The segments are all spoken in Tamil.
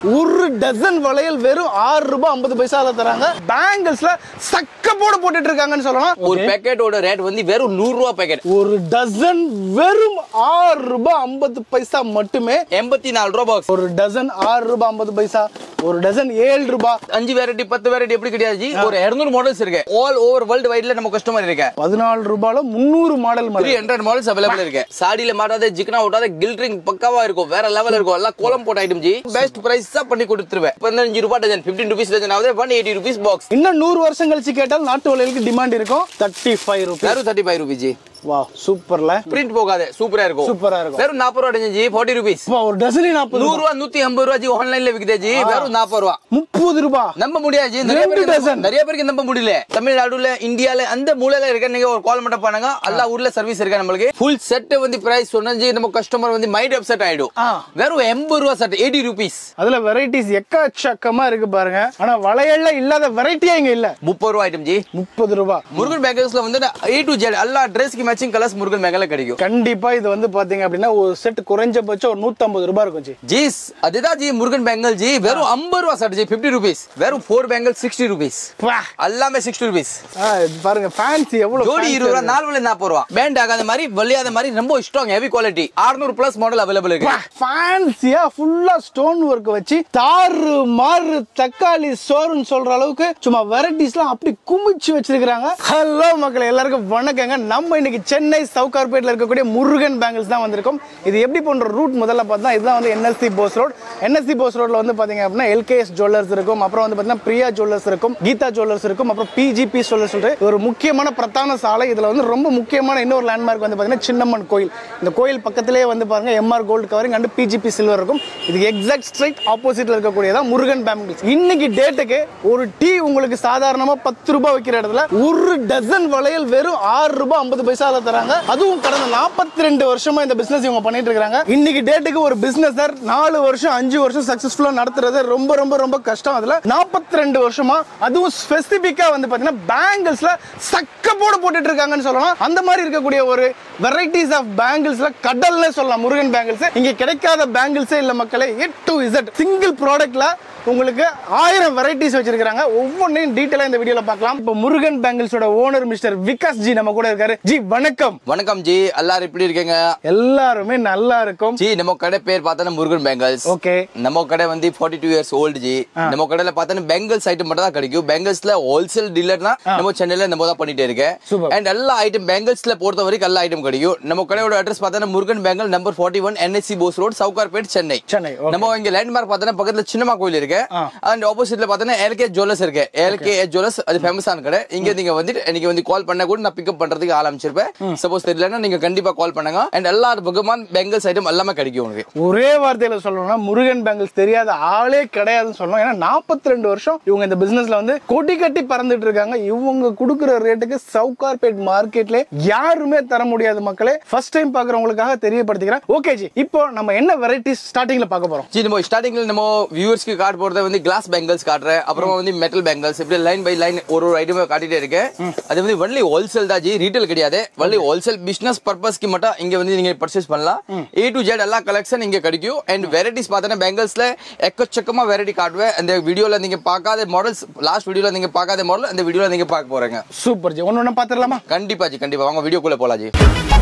ஒரு டசன் வளையல் வெறும் ஆறு ரூபாய் ஐம்பது பைசால தராங்க பேங்கிள்ஸ்ல சக்க போட போட்டுட்டு இருக்காங்கன்னு சொல்லலாம் ஒரு பேக்கெட்டோட ரேட் வந்து வெறும் நூறு ரூபா பேக்கெட் ஒரு டசன் வெறும் ஆறு ரூபாய் ஐம்பது பைசா மட்டுமே எண்பத்தி நாலு ரூபா பாக்ஸ் ஒரு டசன் ஆறு ரூபாய் ஐம்பது பைசா ஒரு டசன் ஏழு ரூபாய் அஞ்சு வெரைட்டி பத்து வெரைட்டி எப்படி கிடையாது ஜி ஒரு இருநூறு மாடல்ஸ் இருக்கு ஆல் ஓவர் வேர்ல்டு வைட்ல நம்ம கஸ்டமர் இருக்கு பதினாலு ரூபாயில முந்நூறு மாடல் த்ரீ மாதிரி ஹண்ட்ரட் மாடல்ஸ் அவைலபிள் இருக்கு சாடியில மாட்டாத ஜிக்கனா விட்டாத கில்ட்ரிங் பக்காவா இருக்கும் வேற லெவல் இருக்கும் எல்லாம் கோலம் போட்ட ஐட்டம் ஜி பெஸ்ட் பிரைஸ் தான் பண்ணி கொடுத்துருவேன் பதினஞ்சு ரூபாய் டஜன் பிப்டீன் ருபீஸ் டஜன் ஆகுது ஒன் எயிட்டி ருபீஸ் பாக்ஸ் இன்னும் நூறு வருஷம் கழிச்சு கேட்டால் நாட்டு வளையலுக்கு டிமாண்ட் இருக்கும் தேர்ட்டி ஃபைவ் ருபீஸ் வெறும் தேர்ட்டி ஃபைவ் ருபீஸ் ஜி வா சூப்பர்ல பிரிண்ட் போகாது சூப்பரா இருக்கும் சூப்பரா இருக்கும் வெறும் நாற்பது ரூபா டஜன் ஜி ஃபார்ட்டி ருபீஸ் அப்பா, ஒரு டசனே நாற்பது நூறு ரூபா நூத்தி ஐம்பது ரூபா ஜி ஆன்லைன்ல விக்குதே ஜி வெறும் நாற்பது ரூபா முப்பது ரூபாய் நம்ப முடியாது ஜி. நிறைய ரெண்டு பேருக்கு dozen. நம்ப- நிறைய பேருக்கு நம்ப முடியல தமிழ்நாடுல இந்தியால அந்த மூலையில இருக்க நீங்க ஒரு கால் மட்டும் பண்ணுங்க எல்லா ஊர்ல சர்வீஸ் இருக்கா நம்மளுக்கு ஃபுல் செட் வந்து பிரைஸ் சொன்னா ஜி நம்ம கஸ்டமர் வந்து மைண்ட் அப்செட் ஆயிடும் ஆ. வெறும் எண்பது ரூபா செட் எயிட்டி ருபீஸ் அதுல வெரைட்டிஸ் எக்கச்சக்கமா இருக்கு பாருங்க ஆனா வளையல்ல இல்லாத வெரைட்டியே இங்க இல்ல முப்பது ரூபா ஐட்டம் ஜி முப்பது ரூபாய் முருகன் பேக்கர்ஸ்ல வந்து ஏ டு ஜெட் எல்லா ட்ரெஸ்க்கு மேட்சிங் கலர்ஸ் முருகன் பேக்கர்ல கிடைக்கும் கண்டிப்பா இது வந்து பாத்தீங்க அப்படின்னா ஒரு செட் குறைஞ்சபட்சம் ஒரு 150 ரூபாய் இருக்கும் ஜி ஜீஸ் அதுதான் ஜி முருகன் பேங்கல் ஜி வெறும் ஐம்பது ரூபா செட் ஜி பிப்டி ருபீஸ் வெறும் ஃபோர் பேங்கல் சிக்ஸ்டி ருபீஸ் பா. எல்லாமே சிக்ஸ்டி ருபீஸ் ஆ, இது பாருங்க ஃபேன்சி எவ்வளவு ஜோடி fancy இருபது ரூபா இருக்கு. நாலு வழி நாற்பது ரூபா பேண்ட் ஆகாத மாதிரி வலியாத மாதிரி ரொம்ப strong heavy quality 600 plus model available இருக்கு பா, ஃபேன்சியா ஃபுல்லா ஸ்டோன் ஒர்க் வச்சு தாறு மாறு தக்காளி சோறுன்னு சொல்ற அளவுக்கு சும்மா வெரைட்டிஸ்லாம் அப்படி குமிச்சு வச்சிருக்காங்க ஹலோ மக்களே எல்லாருக்கும் வணக்கங்க நம்ம இன்னைக்கு சென்னை சவுகார்பேட்ல இருக்கக்கூடிய முருகன் பேங்கிள்ஸ் தான் வந்திருக்கோம் இது எப்படி போன்ற ரூட் முதல்ல பார்த்தா இதுதான் வந்து NSC Bose road NSC Bose ரோட்ல வந்து பாத்தீங்க அப்படின்னா எல்கேஎஸ் ஜுவல்லர்ஸ் இருக்கும் அப்புறம் வந்து பாத்தீங்கன்னா பிரியா ஜுவல்லர்ஸ் இருக்கும் கீதா ஜுவல்லர்ஸ் இருக்கும் அப்புறம் பிஜிபி ஜுவல்லர்ஸ் சொல்லிட்டு ஒரு முக்கியமான பிரதான சாலை இதுல வந்து ரொம்ப முக்கியமான இன்னொரு லேண்ட்மார்க் வந்து பாத்தீங்கன்னா சின்னம்மன் கோயில் இந்த கோயில் பக்கத்திலேயே வந்து பாருங்க எம்ஆர் கோல்டு கவரிங் அண்ட் பிஜிபி சில்வர் இருக்கும் இதுக்கு எக்ஸாக்ட் ஸ்ட்ரைட் ஆப்போசிட்ல இருக்கக்கூடியதான் முருகன் பேங்கிள்ஸ் இன்னைக்கு டேட்டுக்கு ஒரு டீ உங்களுக்கு சாதாரணமா பத்து ரூபாய் வைக்கிற இடத்துல ஒரு டசன் வளையல் வெறும் ஆறு ரூபாய் ஐம்பது பைசால தராங்க அதுவும் கடந்த நாற்பத்தி ரெண்டு வருஷமா இந்த பிசினஸ் இவங்க பண்ணிட்டு இருக்காங்க இன்னைக்கு டேட்டுக்கு ஒரு பிசினஸர் நாலு வருஷம் அஞ்சு வருஷம் சக்சஸ்ஃபுல்லா நடத்துறது ரொம்ப ரொம்ப ரொம்ப கஷ்டம் அதுல நாற்பத்தி ரெண்டு வருஷமா அதுவும் ஸ்பெசிபிக்கா வந்து பாத்தீங்கன்னா பேங்கிள்ஸ்ல சக்க போட போட்டுட்டு இருக்காங்கன்னு சொல்லலாம் அந்த மாதிரி இருக்கக்கூடிய ஒரு வெரைட்டிஸ் ஆஃப் பேங்கிள்ஸ்ல கடல்னே சொல்லலாம் முருகன் பேங்கிள்ஸ் இங்க கிடைக்காத பேங்கிள்ஸே இல்ல மக்களே எ டு இசட் சிங்கிள் ப்ராடக்ட்ல உங்களுக்கு ஆயிரம் வெரைட்டிஸ் வச்சிருக்காங்க ஒவ்வொன்றையும் டீட்டெயிலா இந்த வீடியோல பார்க்கலாம் இப்போ முருகன் பேங்கிள்ஸோட ஓனர் மிஸ்டர் விகாஸ் ஜி நம்ம கூட இருக்காரு ஜி வணக்கம் வணக்கம் ஜி எல்லாரும் எப்படி இருக்கீங்க எல்லாருமே நல்லா இருக்கும் ஜி நம்ம கடை பேர் பார்த்தா முருகன் பேங்கல்ஸ் ஓகே நம்ம கடை வந்து forty two years old ji நம்ம கடையில பார்த்தா பெங்கல்ஸ் ஐட்டம் மட்டும் தான் கிடைக்கும் பெங்கல்ஸ்ல ஹோல்சேல் டீலர்னா நம்ம சென்னையில நம்ம தான் பண்ணிட்டு இருக்கேன் Super. அண்ட் எல்லா ஐட்டம் பெங்கல்ஸ்ல பொறுத்த வரைக்கும் எல்லா ஐட்டம் கிடைக்கும் நம்ம கடையோட அட்ரஸ் பார்த்தா Murugan bangle number forty one NSC Bose road Sowcarpet Chennai Chennai okay. நம்ம இங்க லேண்ட்மார்க் பார்த்தா பக்கத்துல சின்னமா கோயில் இருக்கு ஆ. அண்ட் ஆப்போசிட்ல பார்த்தா எல்கே ஜுவல்லர்ஸ் இருக்கு எல்கே ஜுவல்லர்ஸ் அது ஃபேமஸான கடை இங்க நீங்க வந்துட்டு எனக்கு வந்து கால் பண்ண கூட நான் பிக்கப் பண்றதுக்கு ஆள் அமைச்சிருப்பேன் சப்போஸ் தெரியலன்னா நீங்க கண்டிப்பா கால் பண்ணுங்க அண்ட் எல்லா பகவான் பெங்கல்ஸ் ஐட்டம் எல்லாமே கிடைக்கும் உங்களுக்கு ஒரே வார்த்தையில சொல்லணும்னா முருகன் பேங்கிள்ஸ் தெரியாத ஆளே கிடையாதுன்னு சொல்லணும் ஏன்னா நாற்பத்தி ரெண்டு வருஷம் இவங்க இந்த பிசினஸ்ல வந்து கொட்டி கட்டி பறந்துட்டு இருக்காங்க இவங்க கொடுக்குற ரேட்டுக்கு சவுகார்பேட் மார்க்கெட்ல யாருமே தர முடியாது மக்களே ஃபர்ஸ்ட் டைம் பாக்குறவங்களுக்காக தெரியப்படுத்திக்கிறேன் ஓகே ஜி இப்போ நம்ம என்ன வெரைட்டிஸ் ஸ்டார்டிங்ல பார்க்க போறோம் ஜி நம்ம ஸ்டார்டிங்ல நம்ம வியூவர்ஸ்க்கு கார்டு போறது வந்து கிளாஸ் பெங்கல்ஸ் காட்டுறேன் அப்புறமா வந்து மெட்டல் பெங்கல்ஸ் இப்படி லைன் பை லைன் ஒரு ஒரு ஐட்டமே காட்டிட்டே இருக்கேன் அது வந்து ஒன்லி ஹோல்சேல் தான் ஜி ரீட்டைல் கிடையாது ஒன்லி ஹோல்சேல் பிசினஸ் பர்பஸ்க்கு மட்டும் இங்க வந்து நீங்க பர்ச்சேஸ் பண்ணலாம் ஏ டு ஜெட் எல்லா கலெக்ஷன் இங்க கிடைக்கும் அண்ட் வெரைட்டிஸ் பார்த்தீங்கன்னா பெங்கல்ஸ்ல எக்கச்சக்கமா வெரைட்டி காட்டுவேன் அந்த வீடியோல நீங்க பார்க்காத மாடல்ஸ் லாஸ்ட் வீடியோல நீங்க பார்க்காத மாடல் அந்த வீடியோல நீங்க பார்க்க போறீங்க சூப்பர் ஜி ஒன்னு ஒன்னு பாத்துடலாமா கண்டிப்பா ஜி கண்டிப்பா வாங்க வீடியோக்குள்ள போலாம் ஜி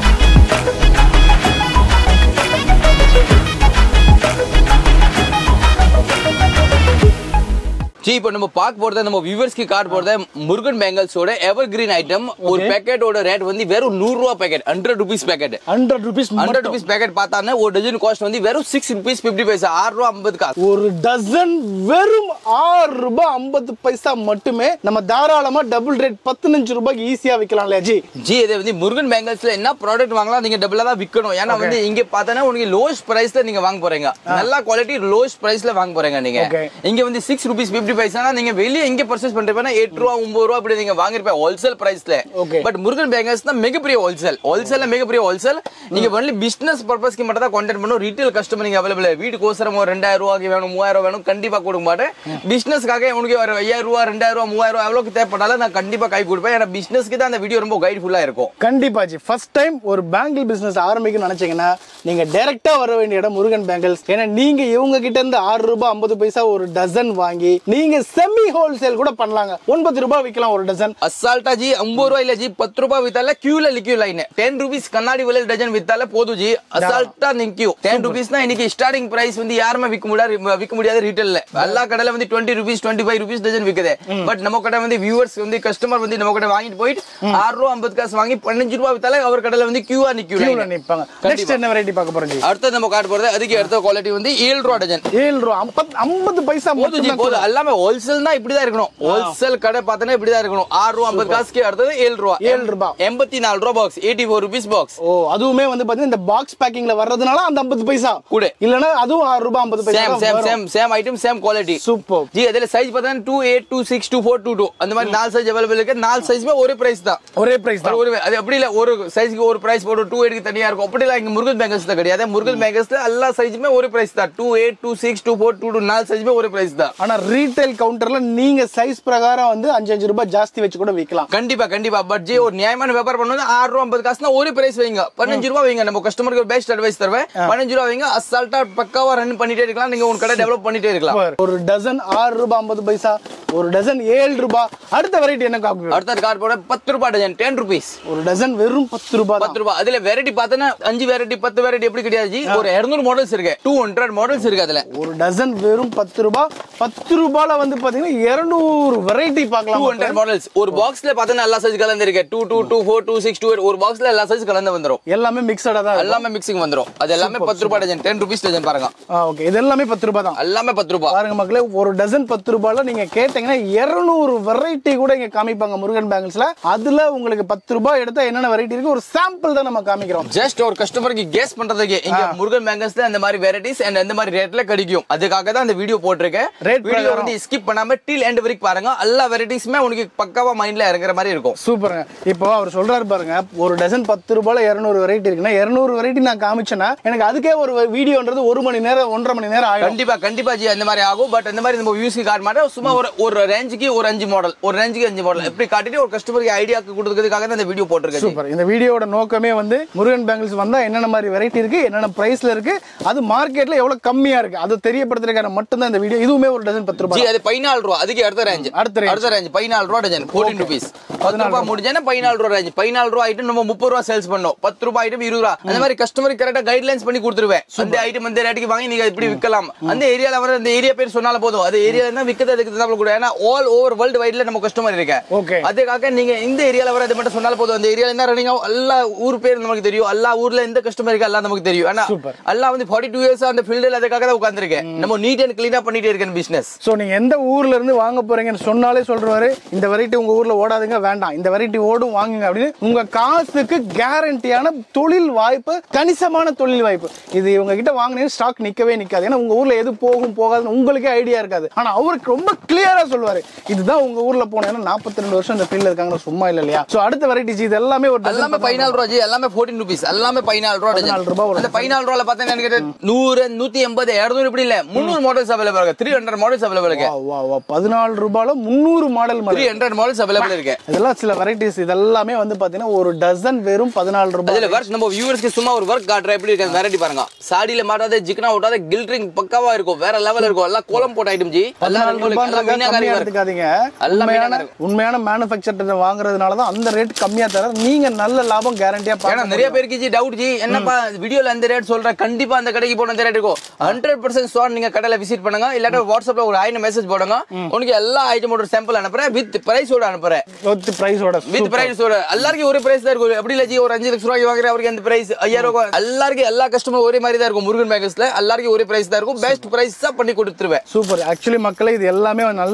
ஜி இப்போ நம்ம பார்க்க போறது நம்ம வியூவர்ஸ்க்கு கார்டு போறது முருகன் பெங்கல்ஸோட எவர் கிரீன் ஐட்டம் ஒரு பேக்கெட்டோட ரேட் வந்து வெறும் நூறு ரூபா packet hundred rupees packet hundred rupees hundred rupees packet பார்த்தானே ஒரு டஜன் காஸ்ட் வந்து வெறும் சிக்ஸ் ருபீஸ் பிப்டி பைசா ஆறு ரூபா ஐம்பது காசு ஒரு டசன் வெறும் ஆறு ரூபாய் ஐம்பது பைசா மட்டுமே நம்ம தாராளமா டபுள் ரேட் பதினஞ்சு ரூபாய்க்கு ஈஸியா விற்கலாம் இல்லையா ஜி ஜி இது வந்து முருகன் பேங்கல்ஸ்ல என்ன ப்ராடக்ட் வாங்கலாம் நீங்க டபுளா தான் விற்கணும் ஏன்னா வந்து இங்க பார்த்தா உங்களுக்கு லோஸ்ட் பிரைஸ்ல நீங்க வாங்க போறீங்க நல்ல குவாலிட்டி லோஸ்ட் பிரைஸ்ல வாங்க போறீங்க நீங்க Okay. இங்க வந்து சிக்ஸ் ருபீஸ் பிப்டி எப்படி பைசானா நீங்க வெளியே எங்க பர்ச்சேஸ் பண்றீங்கன்னா எட்டு ரூபா ஒன்பது ரூபா அப்படி நீங்க வாங்கிருப்பேன் ஹோல்சேல் பிரைஸ்ல Okay. பட் முருகன் பேங்கர்ஸ் தான் மிகப்பெரிய ஹோல்சேல் ஹோல்சேல மிகப்பெரிய ஹோல்சேல் நீங்க ஒன்லி பிசினஸ் பர்பஸ்க்கு மட்டும் தான் கான்டெக்ட் பண்ணும் ரீட்டைல் கஸ்டமர் நீங்க அவைலபிள் வீட்டுக்கு ஓசரம் ஒரு ரெண்டாயிரம் ரூபாய்க்கு வேணும் மூவாயிரம் ரூபாய் வேணும் கண்டிப்பா கொடுக்க மாட்டேன் பிசினஸ்க்காக உனக்கு ஒரு ஐயாயிரம் ரூபா ரெண்டாயிரம் ரூபா மூவாயிரம் ரூபா எவ்வளவு தேவைப்பட்டாலும் நான் கண்டிப்பா கை கொடுப்பேன் ஏன்னா பிசினஸ்க்கு தான் அந்த வீடியோ ரொம்ப கைட்ஃபுல்லா இருக்கும் கண்டிப்பா ஜி ஃபர்ஸ்ட் டைம் ஒரு பேங்கிள் பிசினஸ் ஆரம்பிக்கணும்னு நினைச்சீங்கன்னா நீங்க டைரக்டா வர வேண்டிய இடம் முருகன் பேங்கிள்ஸ் ஏன்னா நீங்க இவங்க கிட்ட இருந்து ஆறு ரூபாய் ஐம்பது பைசா ஒரு டசன் வாங்கி நீங்க செமி ஹோல்சேல் கூட பண்ணலாங்க ஒன்பது ரூபாய் விற்கலாம் ஒரு டசன் அசால்ட்டா ஜி ஐம்பது ரூபாய் இல்ல ஜி பத்து ரூபாய் வித்தால கியூல லிக்யூ லைன் டென் ருபீஸ் கண்ணாடி விலை டஜன் வித்தால போதும் ஜி அசால்ட்டா நிக்கும் டென் ருபீஸ்னா இன்னைக்கு ஸ்டார்டிங் பிரைஸ் வந்து யாருமே விற்க முடியாது விற்க முடியாது ரீட்டைல்ல எல்லா கடையில வந்து twenty rupees twenty five rupees dozen விக்குது பட் நம்ம கடை வந்து வியூவர்ஸ் வந்து கஸ்டமர் வந்து நம்ம கடை வாங்கிட்டு போயிட்டு ஆறு ரூபா ஐம்பது காசு வாங்கி பதினஞ்சு ரூபாய் வித்தால அவர் கடையில வந்து கியூஆ நிக்கும் கியூல line. நிப்பாங்க நெக்ஸ்ட் என்ன வெரைட்டி பார்க்க போறோம் ஜி அடுத்தது நம்ம காட்ட போறது அதுக்கு அடுத்த குவாலிட்டி வந்து ஏழு ரூபா டஜன் ஏழு ரூபா ஐம்பது ஐம்பது பைசா போதும் ஜி மட்டும்தான் போதும் எல்லாமே ஹோல்சேல் தான் இப்படிதான் இருக்கணும் ஹோல்சேல் கடை பார்த்தனா இப்படிதான் இருக்கணும் ஆறு ரூபா ஐம்பது காசுக்கு அடுத்தது ஏழு ரூபா ஏழு ரூபாய். எண்பத்தி நாலு ரூபா box eighty four rupees box ஓ அதுவுமே வந்து பாத்தீங்கன்னா இந்த பாக்ஸ் பேக்கிங்ல வர்றதுனால அந்த ஐம்பது பைசா கூட. இல்லனா அதுவும் ஆறு ரூபாய் ஐம்பது paisa same same same same item same quality super ji அதுல சைஸ் பார்த்தா two eight two six two four two two அந்த மாதிரி நாலு சைஸ் அவைலபிள் இருக்கு நாலு சைஸ்மே ஒரே பிரைஸ் தான் ஒரே பிரைஸ் தான் ஒரு அது அப்படி இல்ல ஒரு சைஸ்க்கு ஒரு பிரைஸ் போடும் டூ எயிட்க்கு தனியா இருக்கும் அப்படி இல்ல இங்க முருகன் பேங்கர்ஸ்ல கிடையாது முருகன் பேங்கர்ஸ்ல எல்லா சைஸுமே ஒரே பிரைஸ் தான் two eight two six two four two two நாலு சைஸ்மே ஒரே பிரைஸ் தான் ஆனா ரீட்டைல் கவுண்டர்ல நீங்க சைஸ் பிரகாரம் வந்து அஞ்சு அஞ்சு ரூபாய் ஜாஸ்தி வச்சு கூட விற்கலாம் கண்டிப்பா கண்டிப்பா பட் ஜி ஒரு நியாயமான வியாபாரம் பண்ணுவது ஆறு ரூபா ஐம்பது காசுனா ஒரு பிரைஸ் வைங்க பதினஞ்சு ரூபா வைங்க நம்ம கஸ்டமருக்கு ஒரு பெஸ்ட் அட்வைஸ் தருவேன் பதினஞ்சு ரூபா வைங்க அசால்ட்டா பக்காவா ரன் பண்ணிட்டே இருக்கலாம் நீங்க உங்க கடை டெவலப் பண்ணிட்டே இருக்கலாம் ஒரு டசன் ஆறு ரூபாய் ஐம்பது பைசா ஒரு டசன் ஏழு ரூபாய் அடுத்த வெரைட்டி என்ன காக்கு அடுத்த கார்டு போட பத்து ரூபாய் டஜன் டென் ருபீஸ் ஒரு டசன் வெறும் பத்து ரூபாய் தான் பத்து ரூபாய் அதுல வெரைட்டி பார்த்தனா அஞ்சு வெரைட்டி பத்து வெரைட்டி எப்படி கிடையாது ஜி ஒரு இருநூறு மாடல்ஸ் இருக்கு டூ ஹண்ட்ரட் மாடல்ஸ் இருக்கு அதுல ஒரு டசன் வெறும் பத்து ரூபாய் பத்து ரூபாயில வந்து பாத்தீங்கன்னா இருநூறு வெரைட்டி டூ பார்க்கலாம் ஹண்ட்ரட் மாடல்ஸ் ஒரு பாக்ஸ்ல பார்த்தா எல்லா சைஸ் கலந்து இருக்கு two two two four two six two ஒரு பாக்ஸ்ல எல்லா சைஸ் கலந்து வந்துரும் எல்லாமே மிக்சடா தான் இருக்கும். எல்லாமே மிக்சிங் வந்துரும் அது எல்லாமே பத்து ரூபாய் டஜன் டென் ருபீஸ் டஜன் பாருங்க ஆ ஓகே இது எல்லாமே பத்து ரூபாய் தான் எல்லாமே பத்து ரூபாய் பாருங்க மக்களே ஒரு டசன் பத்து ரூபாயில நீங்க கேட்டீங்கன்னா இருநூறு வெரைட்டி கூட இங்க காமிப்பாங்க முருகன் பேங்கிள்ஸ்ல அதுல உங்களுக்கு பத்து ரூபாய் எடுத்தா என்னென்ன வெரைட்டி இருக்கு ஒரு சாம்பிள் தான் நம்ம காமிக்கிறோம் ஜஸ்ட் ஒரு கஸ்டமருக்கு கெஸ் பண்றதுக்கு இங்க முருகன் பேங்கர்ஸ்ல அந்த மாதிரி வெரைட்டிஸ் அண்ட் அந்த மாதிரி ரேட்ல கிடைக்கும் அதுக்காக தான் அந்த வீடியோ போட்டிருக்கேன் Rate வீடியோ பிரகாரம். வந்து ஸ்கிப் பண்ணாம டில் எண்ட் வரைக்கும் பாருங்க எல்லா வெரைட்டிஸுமே உனக்கு பக்காவா மைண்ட்ல இறங்குற மாதிரி இருக்கும் சூப்பருங்க இப்போ அவர் சொல்றாரு பாருங்க ஒரு டசன் பத்து ரூபாயில இருநூறு வெரைட்டி இருக்குன்னா இருநூறு வெரைட்டி நான் காமிச்சேன்னா எனக்கு அதுக்கே ஒரு வீடியோன்றது ஒரு மணி நேரம் ஒன்றரை மணி நேரம் ஆயிடும் கண்டிப்பா கண்டிப்பா ஜி அந்த மாதிரி ஆகும் பட் அந்த மாதிரி நம்ம வியூஸ்க்கு காட்ட மாட்டோம் சும்மா ஒரு ஒரு ரேஞ்சுக்கு ஒரு அஞ்சு மாடல் ஒரு ரேஞ்சுக்கு அஞ்சு மாடல் எப்படி காட்டிட்டு ஒரு கஸ்டமருக்கு ஐடியாக்கு கொடுக்கறதுக்காக தான் இந்த வீடியோ போட்டிருக்கேன் ஜி. சூப்பர் இந்த வீடியோட நோக்கமே வந்து முருகன் பேங்கிள்ஸ் வந்தா என்னென்ன மாதிரி வெரைட்டி இருக்கு என்னென்ன பிரைஸ்ல இருக்கு அது மார்க்கெட்ல எவ்வளவு கம்மியா இருக்கு அதை தெரியப்படுத்துறதுக்கான மட்டும்தான் இந்த வீடியோ இதுவுமே ஒரு டசன் பத்து ஜி ரூபாய் அது பதினாலு ரூபா அதுக்கு அடுத்த ரேஞ்ச் அடுத்த range. அடுத்த ரேஞ்ச் பதினாலு ரூபா டஜன் ஃபோர்டீன் ருபீஸ் பத்து ரூபாய் முடிஞ்சேன்னா பதினாலு ரூபா ரேஞ்ச் பதினாலு ரூபா ஐட்டம் நம்ம முப்பது ரூபா சேல்ஸ் பண்ணோம் பத்து ரூபாய் ஐட்டம் இருபது ரூபா அந்த மாதிரி கஸ்டமருக்கு கரெக்டா கைட்லைன்ஸ் பண்ணி கொடுத்துருவேன் அந்த ஐட்டம் அந்த ரேட்டுக்கு வாங்கி நீங்க இப்படி விற்கலாம் அந்த ஏரியால வர அந்த ஏரியா பேர் சொன்னால போதும் அது ஏரியால இருந்தா விற்கிறது அதுக்கு தகுந்தாப்புல கூட ஏன்னா ஆல் ஓவர் வேர்ல்டு வைட்ல நம்ம கஸ்டமர் இருக்கேன் Okay. அதுக்காக நீங்க இந்த ஏரியால வர அது மட்டும் சொன்னால போதும் அந்த ஏரியால என்ன ரன்னிங் ஆகும் எல்லா ஊர் பேர் நமக்கு தெரியும் எல்லா ஊர்ல எந்த கஸ்டமர் இருக்கா எல்லாம் நமக்கு தெரியும் ஆனா Super. எல்லாம் வந்து ஃபார்ட்டி டூ இயர்ஸ் அந்த ஃபீல்டில் அதுக்காக தான் உட்காந்துருக்கேன் நம்ம நீட் அண்ட் கிளீனா பண்ணிட்டே இருக்கேன் பிசினஸ் ஸோ நீங்க எந்த ஊர்ல இருந்து வாங்க போறீங்கன்னு சொன்னாலே சொல்றாரு இந்த வெரைட்டி உங்க ஊர்ல ஓடாதுங்க வேண்டாம் இந்த வெரைட்டி ஓடும் வாங்குங்க அப்படின்னு உங்க காசுக்கு கேரண்டியான தொழில் வாய்ப்பு கணிசமான தொழில் வாய்ப்பு இது இவங்க கிட்ட வாங்கினீங்க ஸ்டாக் நிக்கவே நிக்காது ஏன்னா உங்க ஊர்ல எது போகும் போகாதுன்னு உங்களுக்கே ஐடியா இருக்காது ஆனா அவருக்கு ரொம்ப கிளியரா சொல்லுவாரு இதுதான் உங்க ஊர்ல போனேன்னா நாற்பத்தி ரெண்டு வருஷம் இந்த ஃபீல்ட்ல இருக்காங்க சும்மா இல்ல இல்லையா ஸோ அடுத்த வெரைட்டிஸ் இது எல்லாமே ஒரு dozen எல்லாமே பதினாலு ரூபா ஜி எல்லாமே ஃபோர்டீன் ருபீஸ் எல்லாமே பதினாலு ரூபா dozen. 14 ரூபா ஒரு அந்த பதினாலு ரூபால பார்த்தீங்கன்னா எனக்கு நூறு நூத்தி எண்பது இரநூறு இப்படி இல்ல முந்நூறு மாடல்ஸ் அவைலபிள் இருக்கு த்ரீ ஹண்ட்ரட் மாடல்ஸ் அவைலபிள் இருக்கு வா, வா, வா. பதினாலு ரூபாயில முந்நூறு மாடல் த்ரீ மாதிரி ஹண்ட்ரட் மாடல்ஸ் அவைலபிள் இருக்கு இதெல்லாம் சில வெரைட்டிஸ் இதெல்லாமே வந்து பாத்தீங்கன்னா ஒரு டசன் வெறும் பதினாலு ரூபாய் அதுல ஒர்க் நம்ம வியூவர்ஸ்க்கு சும்மா ஒரு ஒர்க் காட்டுற எப்படி இருக்கு வெரைட்டி பாருங்க சாடியில மாட்டாத ஜிக்கனா ஓட்டாத கில்ட்ரிங் பக்காவா இருக்கும் வேற லெவல் இருக்கும் எல்லாம் கோலம் போட்ட ஐட்டம் ஜி எல்லாம் பதினாலு உங்களுக்கு எல்லாம் ரூபாய் மீனாக்காரி கம்மியா work. எடுத்துக்காதீங்க எல்லாம் உண்மையான மீனாக்காரி. உண்மையான மேனுஃபேக்சர் வாங்குறதுனால தான் அந்த ரேட் கம்மியா தர நீங்க நல்ல லாபம் கேரண்டியா ஏன்னா பார்க்க நிறைய பேருக்கு ஜி டவுட் ஜி என்னப்பா வீடியோல அந்த ரேட் சொல்றேன் கண்டிப்பா அந்த கடைக்கு போன அந்த ரேட் இருக்கும் ஹண்ட்ரட் பர்சன்ட் ஸ்டார் நீங்க கடையில விசிட் பண்ணுங்க இல்லாட்ட வாட்ஸ்அப்ல ஒரு ஆயிரம் மெசேஜ் போடுங்க உனக்கு எல்லா ஐட்டமோட சாம்பிள் அனுப்புறேன் வித் பிரைஸோட அனுப்புறேன் வித் பிரைஸோட வித் பிரைஸோட எல்லாருக்கும் ஒரு பிரைஸ் தான் இருக்கும் அப்படி இல்ல ஜி ஒரு அஞ்சு லட்சம் ரூபாய்க்கு வாங்குற அவருக்கு அந்த பிரைஸ் ஐயாயிரம் ரூபாய் எல்லாருக்கும் எல்லா கஸ்டமர் ஒரே மாதிரி தான் இருக்கும் முருகன் பேக்கர்ஸ்ல எல்லாருக்கும் ஒரே பிரைஸ் தான் இருக்கும் பெஸ்ட் பிரைஸ் தான் பண்ணி கொடுத்துருவேன் சூப்பர் ஆக்சுவலி மக்களே இது எல்லாமே நல்ல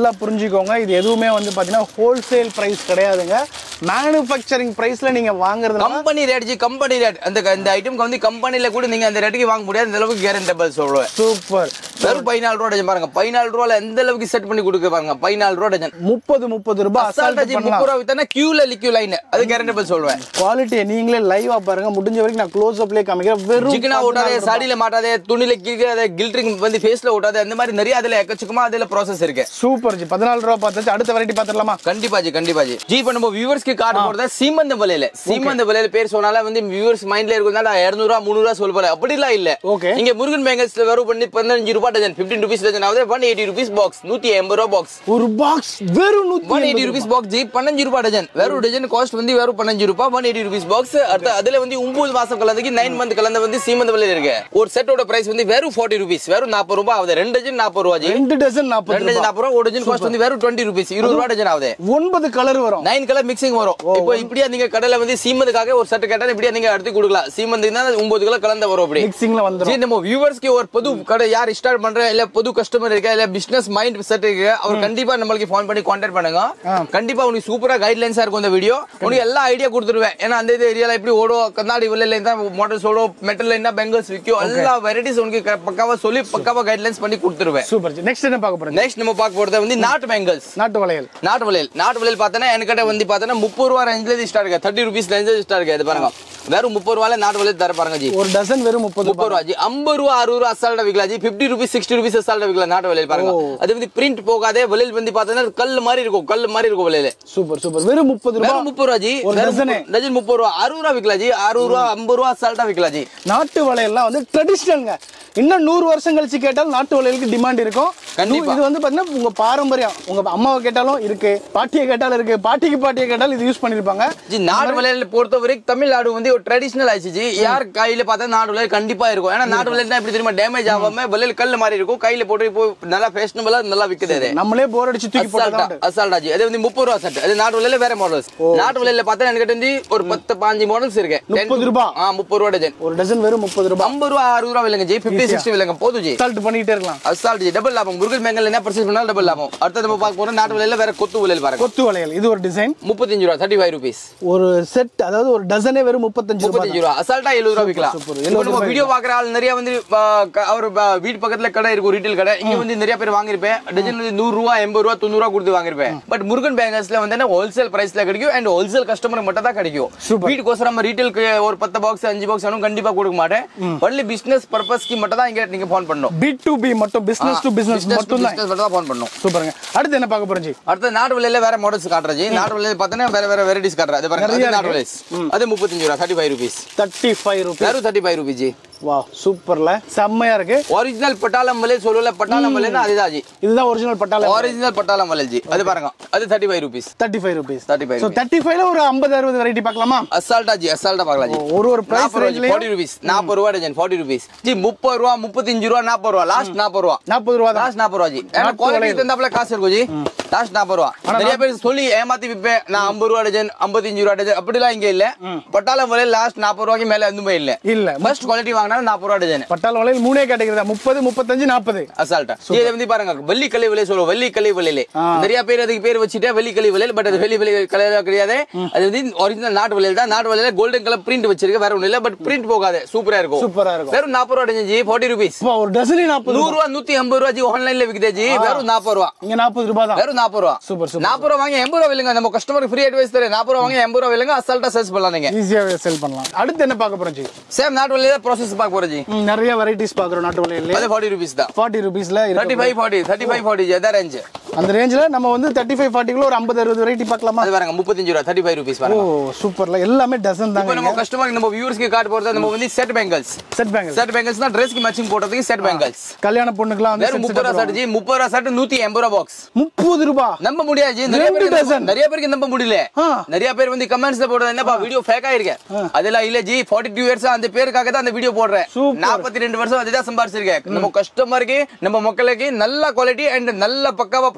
நல்லா புரிஞ்சுக்கோங்க இது எதுவுமே வந்து பாத்தீங்கன்னா ஹோல்சேல் பிரைஸ் கிடையாதுங்க மேனுஃபேக்சரிங் பிரைஸ்ல நீங்க வாங்குறது company rate ji company rate அந்த இந்த ஐட்டம்க்கு வந்து கம்பெனில கூட நீங்க அந்த ரேட்டுக்கு வாங்க முடியாது அந்த அளவுக்கு கேரண்டபிள் சொல்லுவேன் சூப்பர் வெறும் பதினாலு ரூபா டஜன் பாருங்க பதினாலு ரூபால எந்த அளவுக்கு செட் பண்ணி கொடுக்க பாருங்க பதினாலு ரூபா டஜன் முப்பது முப்பது ரூபாய் அசால்ட்டா அசால்ட் ஜி பண்ணலாம் முப்பது ரூபா வித்தானா கியூல லிக்யூ லைன் அது கேரண்டபிள் சொல்லுவேன் குவாலிட்டியை நீங்களே லைவா பாருங்க முடிஞ்ச வரைக்கும் நான் க்ளோஸ் அப்லயே காமிக்கிறேன் வெறும் சிக்கனா ஓட்டாதே சாடியில மாட்டாதே துணியில கிழிக்காதே கில்ட்ரிங் வந்து ஃபேஸ்ல ஓட்டாதே அந்த மாதிரி நிறைய அதுல எக்கச்சக்கமா அதுல ப்ராசஸ் இருக்கு சூப்பர் ஜி பதினாலு ரூபா பார்த்தாச்சு அடுத்த வெரைட்டி பார்த்துடலாமா கண்டிப்பா ஜி கண்டிப்பா ஜி ஜி இப்ப நம்ம வியூவர்ஸ்க்கு கார்டு போடுறதா சீமந்த வலையில சீமந்த வலையில பேர் சொன்னால வந்து வியூவர்ஸ் மைண்ட்ல இருக்கிறதா இருநூறு ரூபா முந்நூறு ரூபா சொல்ல போல அப்படிலாம் இல்ல Okay. இங்க முருகன் பேங்கல்ஸ்ல வெறும் பண்ணி பதினஞ்சு ரூபாய் டஜன் பிப்டீன் ருபீஸ் டஜன் ஆகுது ஒன் எயிட்டி ருபீஸ் பாக்ஸ் நூத்தி எண்பது ரூபா பாக்ஸ் ஒரு பாக்ஸ் வெறும் ஒன் நூத்தி எயிட்டி ருபீஸ் பாக்ஸ் ஜி பன்னஞ்சு ரூபாய் டஜன் வெறும் டஜன் காஸ்ட் வந்து வெறும் பன்னஞ்சு ரூபாய் ஒன் எயிட்டி ருபீஸ் பாக்ஸ் அடுத்து அதுல வந்து ஒன்பது மாசம் கலந்துக்கு நைன் மந்த் கலந்த வந்து சீமந்த விலையில இருக்கு ஒரு செட்டோட பிரைஸ் வந்து வெறும் ஃபார்ட்டி ருபீஸ் வெறும் நாற்பது ரூபாய் ஆகுது ரெண்டு டஜன் நாற்பது ரூபா ஜி ரெண்டு டசன் நாற்பது ரெண்டு டஜன் நாற்பது ரூபா ஒரு டஜன் காஸ்ட் வந்து வெறும் டுவெண்ட்டி ருபீஸ் இருபது ரூபா டஜன் ஆகுது ஒன்பது கலர் வரும் நைன் கலர் மிக்சிங் வரும் இப்போ இப்படியா நீங்க கடையில வந்து சீமந்துக்காக ஒரு சட்டை கேட்டா இப்படியா நீங்க எடுத்து கொடுக்கலாம் சீமந்துக்கு தான் ஒன்பது கலர் கலந்த வரும் அப்படி மிக்சிங்ல வந்துரும் சரி நம்ம வியூவர்ஸ்க்கு ஒரு புது கடை யார் ஸ்டார்ட் பண்ற இல்ல புது கஸ்டமர் இருக்கா இல்ல பிசினஸ் மைண்ட் செட் இருக்கு அவர் கண்டிப்பா நம்மளுக்கு ஃபோன் பண்ணி கான்டாக்ட் பண்ணுங்க கண்டிப்பா உனக்கு சூப்பரா கைட்லைன்ஸா இருக்கும் இந்த வீடியோ உனக்கு எல்லா ஐடியா கொடுத்துருவேன் ஏன்னா அந்த இது ஏரியால எப்படி ஓடும் கண்ணாடி வெளில இருந்தா மாடல்ஸ் ஓடும் மெட்டல் இருந்தா பெங்கல்ஸ் விற்கும் எல்லா வெரைட்டிஸ் உனக்கு க- பக்காவா சொல்லி பக்காவா கைட்லைன்ஸ் பண்ணி கொடுத்துருவேன் சூப்பர் ஜி நெக்ஸ்ட் என்ன பார்க்க போறீங்க நெக்ஸ்ட் நம்ம பார்க்க போறது வந்து நாட்டு பெங்கல்ஸ் நாட்டு வளையல் நாட்டு வளையல் நாட்டு வளையல் பார்த்தோன்னா என்கிட்ட வந்து பார்த்தோன்னா முப்பது ரூபா ரேஞ்சில இருந்து ஸ்டார்ட் இருக்கு தேர்ட்டி ருபீஸ் ரேஞ்சில் ஸ்டார்ட் இருக்கு இது பாருங்க வெறும் முப்பது ரூபால நாட்டு வளையல் தர பாருங்க ஜி ஒரு டசன் வெறும் முப்பது முப்பது ரூபா ஜி ஐம்பது ரூபா அறுபது ரூபா அசால்ட்டா விற்கலாம் ji fifty rupees sixty rupees அசால்ட்டா விற்கலாம் நாட்டு வளையல் பாருங்க அது வந்து பிரிண்ட் போகாதே வளையல் வந்து பார்த்தோன்னா கல் மாதிரி இருக்கும் கல் மாதிரி இருக்கும் வளையல் சூப்பர் சூப்பர் வெறும் முப்பது ரூபாய் வெறும் முப்பது ரூபா ஜி ஒரு வெறும் டசனே. முப்பது- டஜன் முப்பது ரூபா அறுபது ரூபா விற்கலாம் ஜி அறுபது ரூபா ஐம்பது ரூபா அசால்ட்டா விற்கலாம் ஜி நாட்டு வளையல்லாம் வந்து ட்ரெடிஷ்னல்ங்க இன்னும் நூறு வருஷம் கழிச்சு கேட்டாலும் நாட்டு வளையலுக்கு டிமாண்ட் இருக்கும் கண்டிப்பா. இது வந்து பாத்தீங்கன்னா உங்க பாரம்பரியம் உங்க அம்மாவை கேட்டாலும் இருக்கு பாட்டியை கேட்டாலும் இருக்கு பாட்டிக்கு பாட்டியை கேட்டாலும் இது யூஸ் பண்ணிருப்பாங்க ஜி நாடு வளையல் பொறுத்த வரைக்கும் தமிழ்நாடு வந்து ஒரு ட்ரெடிஷனல் ஆயிடுச்சு ஜி யார் கையில பார்த்தா நாடு வளையல் கண்டிப்பா இருக்கும் ஏன்னா நாடு வளையல் எப்படி தெரியுமா டேமேஜ் ஆகாம வளையல் கல் மாதிரி இருக்கும் கையில போட்டு இப்போ நல்லா ஃபேஷனபிளா நல்லா விக்குது அது நம்மளே போர் அடிச்சு தூக்கி அசால்ட்டா போட்டா அசால்ட்டா ஜி அது வந்து முப்பது ரூபா செட் அது நாட்டு வலையில வேற மாடல்ஸ் நாட்டு வலையில பார்த்தா என்கிட்ட வந்து ஒரு பத்து பாஞ்சு மாடல்ஸ் இருக்கு முப்பது ரூபாய். ஆ முப்பது ரூபா டஜன் ஒரு டசன் வெறும் முப்பது ரூபாய் ஐம்பது ரூபா அறுபது ரூபா விலைங்க ஜி பிப்டி சிக்ஸ்டி விலைங்க போதும் ஜி அசால்ட் பண்ணிட்டே இருக்கலாம் அசால்ட் ஜி டபுள் லாபம் முருகல் மேங்கல் என்ன பர்ச்சேஸ் பண்ணாலும் டபுள் லாபம் அடுத்து நம்ம பார்க்க போறோம் நாட்டு வலையில வேற கொத்து வலையில் பாருங்க கொத்து வளையல் இது ஒரு டிசைன் முப்பத்தஞ்சு ரூபா தேர்ட்டி ஃபைவ் ருபீஸ் ஒரு செட் அதாவது ஒரு டசனே வெறும் முப்பத்தஞ்சு ரூபாய் முப்பத்தஞ்சு ரூபா அசால்ட்டா எழுபது ரூபா விற்கலாம் சூப்பர், இப்போ நம்ம வீடியோ பாக்குற ஆள் நிறைய வந்து ஆ, க- அவர் ஆ, வீட்டு பக்கத்துல கடை இருக்கும் ரீட்டைல் கடை இங்க வந்து நிறைய பேர் வாங்கிருப்பேன் டஜன் வந்து நூறு ரூபா எண்பது ரூபா தொண்ணூறு ரூபா கொடுத்து வாங்கிருப்பேன் பட் முருகன் பேங்கர்ஸ்ல வந்து ஹோல்சேல் பிரைஸ்ல கிடைக்கும் அண்ட் ஹோல்சேல் கஸ்டமர் மட்டும் தான் கிடைக்கும் வீட்டுக்கோசரம் நம்ம ரீட்டைலுக்கு ஒரு பத்து பாக்ஸ் அஞ்சு பாக்ஸ் வேணும் கண்டிப்பா கொடுக்க மாட்டேன் ஒன்லி பிசினஸ் பர்பஸ்க்கு மட்டும் தான் இங்க நீங்க ஃபோன் பண்ணணும் பி டு பி மட்டும் பிசினஸ் டு பிசினஸ் பிசினஸ் மட்டும் தான் மட்டும் தான் ஃபோன் பண்ணணும் சூப்பருங்க அடுத்து என்ன பார்க்க போறோம் ஜி அடுத்து நாட்டு விலையில வேற மாடல்ஸ் காட்டுறது நாட்டு விலையில பார்த்தீங்கன்னா வேற வேற வெரைட்டிஸ் காட்டுறது அது பாருங்க அது நாட்டு விலைஸ் அது முப்பத்தஞ்சு ரூபா thirty five rupees thirty five rupees வெறும் தேர்ட்டி ஃபைவ் ருபீஸ் ஜி வா சூப்பர்ல செம்மையா இருக்கு ஒரிஜினல் பட்டாளம் வலையில் சொல்லல பட்டாளம் வலைன்னா அதுதான் ஜி இதுதான் ஒரிஜினல் பட்டால ஒரிஜினல் பட்டாளம் வலைல் ஜி அது பாருங்க அது thirty five rupees thirty five rupees thirty five so thirty ஃபைவ்ல ஒரு ஐம்பது அறுபது வெரைட்டி பார்க்கலாமா அசால்ட்டா ஜி அசால்ட்டா பார்க்கலாம் ஜி ஒரு ஒரு பிரைஸ் ரேஞ்ச்லயும் ஃபார்ட்டி ருபீஸ் நாற்பது ரூபா டஜன் ஃபார்ட்டி ருபீஸ் ஜி முப்பது ரூபா முப்பத்தஞ்சு ரூபா நாற்பது ரூபா லாஸ்ட் நாற்பது ரூபா நாற்பது ரூபா தான் லாஸ்ட் நாற்பது ரூபா ஜி ஏன்னா குவாலிட்டி தந்தாப்புல காசு இருக்கும் ஜி லாஸ்ட் நாற்பது ரூபா நிறைய பேர் சொல்லி ஏமாத்தி விப்பேன் நான் ஐம்பது ரூபா டஜன் ஐம்பத்தஞ்சு ரூபா டஜன் அப்படிலாம் இங்க இல்ல பட்டாளம் வலையில் லாஸ்ட் நாற்பது ரூபாய்க்கு மேல எதுவுமே இல்ல இல்ல ஃபர்ஸ்ட் குவாலிட்டி வாங்கினா நாற்பது ரூபா டஜன் பட்டால வளையல் மூணே கேட்டகரி தான் முப்பது முப்பத்தஞ்சு நாற்பது அசால்ட்டா இதை வந்து பாருங்க வெள்ளி கலை விலை சொல்லுவோம் வெள்ளி கலை விலையிலே நிறைய பேர் அதுக்கு பேர் வச்சுட்டா வெள்ளி கலை விலையில் பட் அது வெள்ளி விலை கலர் கிடையாது அது வந்து ஒரிஜினல் நாட்டு விலையில் தான் நாட்டு விலையில கோல்டன் கலர் பிரிண்ட் வச்சிருக்கு வேற ஒண்ணு இல்ல பட் பிரிண்ட் போகாது சூப்பரா இருக்கும் சூப்பரா இருக்கும் வெறும் நாற்பது ரூபா டஜன் ஃபார்ட்டி ருபீஸ் அப்பா, ஒரு டசனே நாற்பது நூறு ரூபா நூத்தி ஐம்பது ரூபா ஜி ஆன்லைன்ல விக்குதே ஜி வெறும் நாற்பது ரூபா இங்க நாற்பது ரூபாய் தான் வெறும் நாற்பது ரூபா சூப்பர் சூப்பர் நாற்பது ரூபா வாங்கி எண்பது ரூபா வில்லுங்க நம்ம கஸ்டமருக்கு ஃப்ரீ அட்வைஸ் தரேன் நாற்பது ரூபா வாங்கி எண்பது ரூபா வில்லுங்க அசால்ட்டா சர்ச் பண்ணலாம் நீங்க ஈஸியாவே செல் பண்ணலாம் அடுத்து என்ன பார்க்க போறோம் ஜி சேம் நாட்டு விலையில ப்ராசஸ் பார்க்க போறோம் ஜி ம், நிறைய வெரைட்டிஸ் பார்க்குறோம் நாட்டு வளையல்ல அது ஃபார்ட்டி ருபீஸ் தான் ஃபார்ட்டி ருபீஸ்ல thirty five forty thirty five forty எதா ரேஞ்ச் அந்த ரேஞ்சில் நம்ம வந்து தேர்ட்டி ஃபைவ் ஃபார்ட்டிக்குள்ள ஒரு ஐம்பது அறுபது வெரைட்டி பார்க்கலாமா அது பாருங்க முப்பத்தஞ்சு ரூபா தேர்ட்டி ஃபைவ் ருபீஸ் ஓ பாருங்க சூப்பர்ல எல்லாமே டசன் இப்போ தாங்க நம்ம கஸ்டமர் நம்ம வியூவர்ஸ்க்கு கார்டு போறது நம்ம வந்து set bangles set bank set bangles தான் ட்ரெஸ்க்கு மேட்சிங் போடுறதுக்கு செட் பேங்கல்ஸ் கல்யாண பொண்ணுக்குலாம் வந்து வெறும் set முப்பது ரூபா set சட்டு ஜி முப்பது ரூபா சட்டு நூத்தி எண்பது ரூபா பாக்ஸ் முப்பது ரூபாய் நம்ப முடியாது ஜி நிறைய ரெண்டு பேருக்கு dozen. நம்ப- நிறைய பேருக்கு நம்ப முடியல ஆ. நிறைய பேர் வந்து கமெண்ட்ஸ்ல போடுறது என்னப்பா வீடியோ ஃபேக் ஆயிருக்கு அதெல்லாம் இல்ல ஜி ஃபார்ட்டி டூ இயர்ஸ் அந்த பேருக்காக தான் அந்த வீடியோ போடுறேன் Super. நாற்பத்தி ரெண்டு வருஷம் அதுதான் சம்பாரிச்சிருக்கேன் நம்ம கஸ்டமருக்கு நம்ம மக்களுக்கு நல்ல குவாலிட்டி அண்ட் நல்ல பக்காவா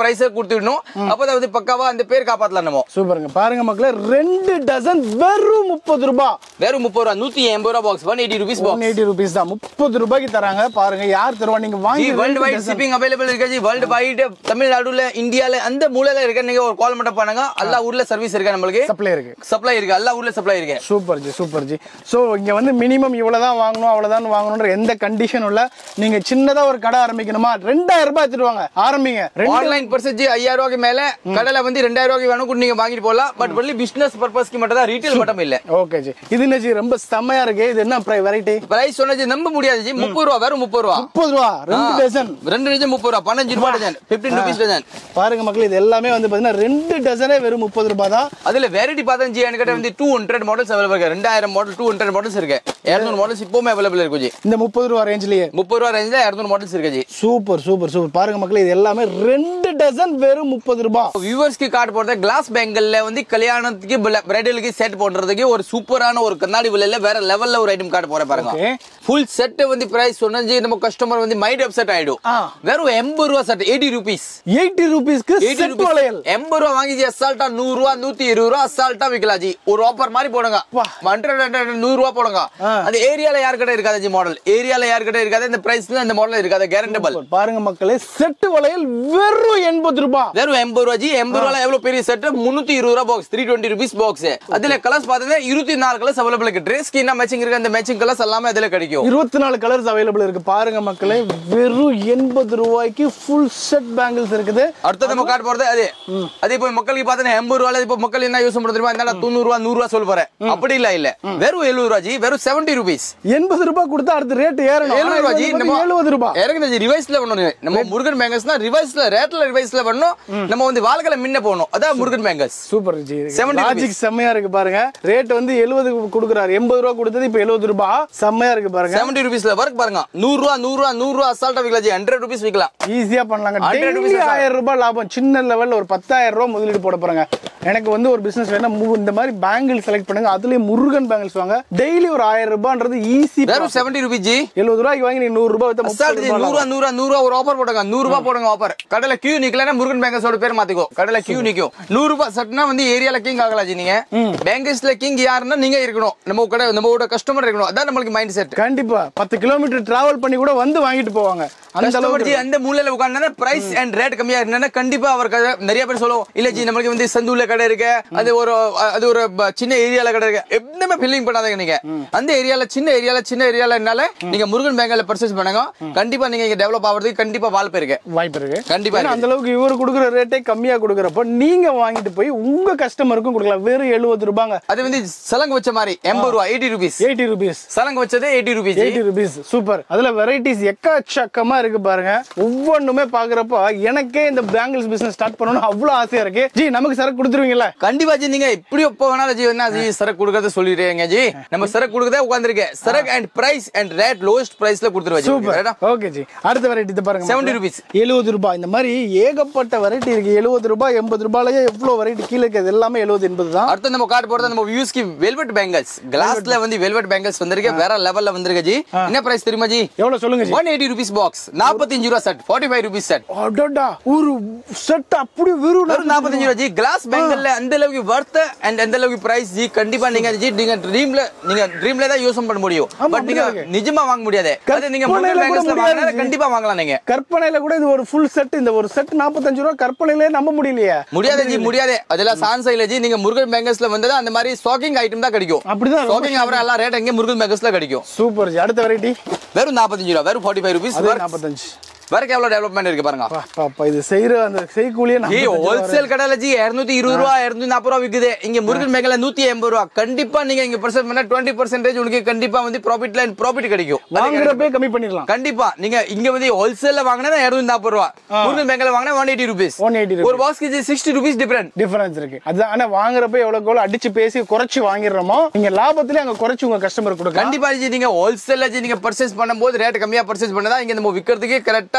பிரைஸ் கொடுத்துடணும் அப்பதான் வந்து பக்காவா அந்த பேர் காப்பாத்தலாம் நம்ம சூப்பருங்க பாருங்க மக்களே ரெண்டு டசன் வெறும் முப்பது ரூபாய் வெறும் முப்பது ரூபா நூத்தி எண்பது ரூபா box one eighty rupees one box eighty rupees தான் முப்பது ரூபாய்க்கு தராங்க பாருங்க யார் தருவா நீங்க ஜி வாங்கி வேர்ல்டு ரெண்டு வைட் dozen. ஷிப்பிங் அவைலபிள் இருக்கு ஜி வேர்ல்டு வைட் தமிழ்நாடுல இந்தியால அந்த மூலையில இருக்க நீங்க ஒரு கால் மட்டும் பண்ணுங்க எல்லா ஊர்ல சர்வீஸ் இருக்கு நம்மளுக்கு சப்ளை இருக்கு சப்ளை இருக்கு எல்லா ஊர்ல சப்ளை இருக்கு super ji super ji so இங்க வந்து மினிமம் இவ்வளவுதான் வாங்கணும் அவ்வளவுதான் வாங்கணும்ன்ற எந்த கண்டிஷனும் இல்ல நீங்க சின்னதா ஒரு கடை ஆரம்பிக்கணுமா ரெண்டாயிரம் ரூபாய் எடுத்துட்டு வாங்க ஆரம்பிங்க ரெண்டு ஆன்லைன் பர்சேஜ் ஜி ஐயாயிரம் ரூபாய்க்கு மேல கடையில வந்து ரெண்டாயிரம் ரூபாய்க்கு வேணும் கூட நீங்க வாங்கிட்டு போகலாம் பட் ஒன்லி பிசினஸ் பர்பஸ்க்கு மட்டும் தான் ரீட்டைல் மட்டும் இல்ல ஓகே ஜி இது என்ன ஜி ரொம்ப செம்மையா இருக்கு இது என்ன வெரைட்டி பிரைஸ் சொன்னது நம்ப முடியாது ஜி முப்பது ரூபா வெறும் முப்பது ரூபா முப்பது ரூபா ரெண்டு டசன் ரெண்டு டஜன் முப்பது ரூபா பதினஞ்சு ரூபா டஜன் பிப்டீன் ருபீஸ் டஜன் பாருங்க மக்கள் இது எல்லாமே வந்து பாத்தீங்கன்னா ரெண்டு டசனே வெறும் முப்பது ரூபாய் தான் அதுல வெரைட்டி பார்த்தா ஜி என்கிட்ட வந்து டூ ஹண்ட்ரட் மாடல்ஸ் அவைலபிள் இருக்கு ரெண்டாயிரம் மாடல் டூ ஹண்ட்ரட் மாடல்ஸ் இருக்கு இரநூறு மாடல்ஸ் இப்பவுமே அவைலபிள் இருக்கு ஜி இந்த முப்பது ரூபா ரேஞ்ச்லயே முப்பது ரூபா ரேஞ்சில் இரநூறு மாடல்ஸ் இருக்கு ஜி சூப்பர் சூப்பர் சூப்பர் பாருங்க மக்கள் இது எல்லாமே ரெண்டு டசன் வெறும் முப்பது ரூபாய் வியூவர்ஸ்க்கு கார்டு போடுறது கிளாஸ் பேங்கல்ல வந்து கல்யாணத்துக்கு பிரைடலுக்கு செட் போடுறதுக்கு ஒரு சூப்பரான ஒரு கண்ணாடி விலையில வேற லெவல்ல ஒரு ஐட்டம் கார்டு போற பாருங்க Okay. ஃபுல் செட் வந்து பிரைஸ் சொன்னது நம்ம கஸ்டமர் வந்து மைண்ட் அப்செட் ஆயிடும் ஆ. வெறும் எண்பது ரூபா செட் எயிட்டி ருபீஸ் எயிட்டி ருபீஸ்க்கு செட் வளையல் எண்பது ரூபா வாங்கி ஜி அசால்ட்டா நூறு ரூபா நூத்தி இருபது ரூபா அசால்ட்டா விக்கலாம் ஜி ஒரு ஆஃபர் மாதிரி போடுங்க வா. ஹண்ட்ரட் ஹண்ட்ரட் நூறு ரூபா போடுங்க ஆ. அந்த ஏரியால யார்கிட்ட இருக்காது ஜி மாடல் ஏரியால யார்கிட்ட இருக்காது இந்த பிரைஸ்ல இந்த மாடல் இருக்காது கேரண்டபிள் பாருங்க மக்களே செட் வளையல் வெறும் எண்பது ரூபாய் வெறும் எண்பது ரூபா ஜி எண்பது ரூபாய் எவ்வளவு பெரிய செட் முன்னூத்தி இருபது ரூபா box three twenty rupees box அதுல கலர்ஸ் பாத்தீங்கன்னா இருபத்தி நாலு கலர்ஸ் அவைலபிள் இருக்கு ட்ரெஸ்க்கு என்ன மேட்சிங் இருக்கு அந்த மேட்சிங் கலர்ஸ் எல்லாமே அதுல கிடைக்கும் இருபத்தி நாலு கலர்ஸ் அவைலபிள் இருக்கு பாருங்க மக்களே வெறும் எண்பது ரூபாய்க்கு ஃபுல் செட் பேங்கிள்ஸ் இருக்குது அடுத்தது நம்ம காட்ட போறது அது அது இப்போ மக்களுக்கு பாத்தீங்கன்னா எண்பது ரூபாய் இப்போ மக்கள் என்ன யூஸ் பண்றது தெரியுமா என்ன தொண்ணூறு ரூபா நூறு ரூபா சொல்ல போறேன் அப்படி இல்ல இல்ல வெறும் எழுபது ரூபா ஜி வெறும் செவன்டி ருபீஸ் எண்பது ரூபாய் கொடுத்தா அடுத்த ரேட் ஏறணும் ஆனா எழுபது ரூபா ஜி இது வந்து நம்ம எழுபது ரூபாய் இறங்குது ரிவைஸ்ல பண்ணணும் நம்ம முருகன் பேங்கர்ஸ்னா ரிவைஸ்ல ரேட்ல ரிவைஸ்ல பண்ணணும் நம்ம வந்து வாழ்க்கையில முன்ன போகணும் அதான் Murugan bangles super ji 70 logic செம்மையா இருக்கு பாருங்க ரேட் வந்து எழுபது கொடுக்குறாரு எண்பது ரூபா கொடுத்தது இப்ப எழுபது ரூபாய் செம்மையா இருக்கு பாருங்க செவன்டி ருபீஸ்ல ஒர்க் பாருங்க நூறு ரூபா நூறு ரூபா நூறு ரூபா அசால்ட்டா விக்கலாம் ஜி ஹண்ட்ரட் ருபீஸ் விக்கலாம் ஈஸியா பண்ணலாங்க 100 டெய்லி rupees தான். ஆயிரம் ரூபாய் லாபம் சின்ன லெவல்ல ஒரு பத்தாயிரம் ரூபாய் முதலீடு போட போறாங்க எனக்கு வந்து ஒரு பிசினஸ் வேணா மு- இந்த மாதிரி பேங்கிள் செலக்ட் பண்ணுங்க அதுலயும் முருகன் பேங்கிள்ஸ் வாங்க டெய்லி ஒரு ஆயிரம் ரூபான்றது ஈஸி வெறும் செவன்டி ருபீஸ் ஜி எழுபது ரூபாய்க்கு வாங்கி நீங்க நூறு ரூபாய் வித்தா முப்பது அசால்ட் ஜி ரூபாய் நூறு ரூபா நூறு ரூபா நூறு ரூபா ஒரு ஆஃபர் போடுங்க நூறு ரூபா போடுங்க ஆஃபர் கடையில கியூ நிக்கலன்னா முருகன் பேங்கர்ஸோட பேர் மாத்திக்கோ கடையில கியூ நிக்கும் நூறு ரூபாய் சட்னா வந்து ஏரியால கிங் ஆகலாம் ஜி நீங்க பேங்கர்ஸ்ல கிங் யாருன்னா நீங்க இருக்கணும் நம்ம கடை நம்மளோட கஸ்டமர் இருக்கணும் அதான் நம்மளுக்கு மைண்ட் செட் கண்டிப்பா பத்து கிலோமீட்டர் டிராவல் பண்ணி கூட வந்து வாங்கிட்டு போவாங்க அந்த கஸ்டமர் அளவுக்கு ஜி அந்த மூலையில உட்கார்ந்தா பிரைஸ் அண்ட் ரேட் கம்மியா இருந்தா கண்டிப்பா அவருக்கு நிறைய பேர் சொல்லுவோம் இல்ல ஜி நம்மளுக்கு வந்து சந்தூர்ல கடை இருக்கு அது ஒரு அது ஒரு ப- சின்ன ஏரியால கடை இருக்கு எதுவுமே பில்லிங் பண்ணாதீங்க நீங்க அந்த ஏரியால சின்ன ஏரியால சின்ன ஏரியாலனால நீங்க முருகன் பேங்க்ல பர்ச்சேஸ் பண்ணுங்க கண்டிப்பா நீங்க இங்க டெவலப் ஆகிறதுக்கு கண்டிப்பா வாய்ப்பு இருக்கு வாய்ப்பு இருக்கு கண்டிப்பா ஏன்னா அந்த அளவுக்கு இவர் கொடுக்குற ரேட்டே கம்மியா கொடுக்குறப்போ நீங்க வாங்கிட்டு போய் உங்க கஸ்டமருக்கும் கொடுக்கலாம் வெறும் எழுபது ரூபாங்க அது வந்து சலங்கு வச்ச மாதிரி எண்பது ரூபா எயிட்டி ருபீஸ் எயிட்டி ருபீஸ் சலங்கு வச்சது eighty rupees eighty rupees super அதுல வெரைட்டிஸ் எக்கச்சக்கமா இருக்கு பாருங்க ஒவ்வொன்றுமே பாக்குறப்போ எனக்கே இந்த பேங்கிள்ஸ் பிசினஸ் ஸ்டார்ட் பண்ணணும்னு அவ்வளவு ஆசையா இருக்கு ஜி நமக்கு சரக்கு கொடுத்துருவீங்களா கண்டிப்பா ஜி நீங்க இப்படி எப்போ வேணாலும் ஜி என்ன ஜி சரக்கு கொடுக்கறத சொல்லிடுறீங்க ஜி நம்ம சரக்கு கொடுக்கறதே உட்காந்துருக்கேன் சரக்கு and price and rate lowest பிரைஸ்ல கொடுத்துருவா ஜி சூப்பர் ஓகே ஜி அடுத்த வெரைட்டி இது பாருங்க 70 rupees. எழுபது ரூபாய் இந்த மாதிரி ஏகப்பட்ட வெரைட்டி இருக்கு எழுபது ரூபாய் எண்பது ரூபாயிலேயே எவ்வளவு வெரைட்டி கீழே இருக்குது எல்லாமே எழுபது எண்பது தான் அடுத்து நம்ம கார்டு போறது நம்ம வியூஸ்க்கு வெல்வெட் பேங்கல்ஸ் கிளாஸ்ல வந்து வெல்வெட் பேங்கல்ஸ் வந்திருக்கு வேற லெவல்ல வந்திருக்கு ஜி என்ன பிரைஸ் தெரியுமா ஜி எவ்வளவு சொல்லுங்க ji one eighty rupees box நாற்பத்தஞ்சு ரூபா set forty five rupees set அடடா ஒரு செட் அப்படி வெறும் வெறும் நாற்பத்தஞ்சு ரூபா ஜி கிளாஸ் பேங்கல்ல அந்த அளவுக்கு வர்த்த அண்ட் அந்த அளவுக்கு பிரைஸ் ஜி கண்டிப்பா நீங்க ஜி நீங்க ட்ரீம்ல நீங்க ட்ரீம்ல தான் யூஸ் பண்ண முடியும் ஆமா, பட் நீங்க அப்படிதான் நிஜமா வாங்க முடியாது அது நீங்க கற்பனையில கூட பேங்கல்ஸ்ல முடியாது வாங்கினா ஜி. கண்டிப்பா வாங்கலாம் நீங்க கற்பனையில கூட இது ஒரு ஃபுல் செட் இந்த ஒரு செட் நாற்பத்தஞ்சு ரூபா கற்பனையிலே நம்ப முடியலையே முடியாது ஜி முடியாது அதெல்லாம் சான்ஸ் இல்ல ஜி நீங்க முருகன் பேங்கர்ஸ்ல வந்தது அந்த மாதிரி ஸ்டாக்கிங் ஐட்டம் தான் கிடைக்கும் அப்படிதான் ரொம்ப ஸ்டாக்கிங் அப்புறம் எல்லாம் ரேட் எங்க முருகன் பேங்கர்ஸ்ல கிடைக்கும் சூப்பர் ஜி அடுத்த வெரைட்டி வெறும் நாற்பத்தஞ்சு ரூபா வெறும் ஃபார்ட்டி ஃபைவ் ருபீஸ் அதே நாற்பத்தஞ்சு வேற எவ்வளவு டெவலப்மெண்ட் இருக்கு பாருங்க பா, பா, பா, இது செய்யற அந்த செய்கூலியே ஜி ஹோல்சேல் கடையில ஜி இருநூத்தி இருபது ரூபா இருநூத்தி நாற்பது ரூபா விக்குது இங்க முருகன் மேகல நூத்தி எண்பது ரூபா கண்டிப்பா நீங்க இங்க பர்சன்ட் பண்ணா டுவெண்ட்டி பர்சன்டேஜ் உங்களுக்கு கண்டிப்பா வந்து ப்ராஃபிட்ல ப்ராஃபிட் கிடைக்கும் வாங்குறப்பே கம்மி பண்ணிடலாம் கண்டிப்பா நீங்க இங்க வந்து ஹோல்சேல்ல வாங்கினா இருநூத்தி நாற்பது ரூபா முருகன் பேங்க்ல வாங்கினா one eighty rupees one eighty ஒரு பாக்ஸ்க்கு ji sixty rupees different difference இருக்கு அதுதான் ஆனா வாங்குறப்ப எவ்வளவு எவ்வளவு அடிச்சு பேசி குறைச்சு வாங்கிடுறோமோ நீங்க லாபத்திலே அங்க குறைச்சு உங்க கஸ்டமர் கொடுக்கலாம் கண்டிப்பா ஜி நீங்க ஹோல்சேல்ல ஜி நீங்க பர்ச்சேஸ் பண்ணும்போது ரேட் கம்மியா பர்ச்சேஸ் பண்ணதா இங்க நம்ம விக்கிறதுக்கு கரெக்டா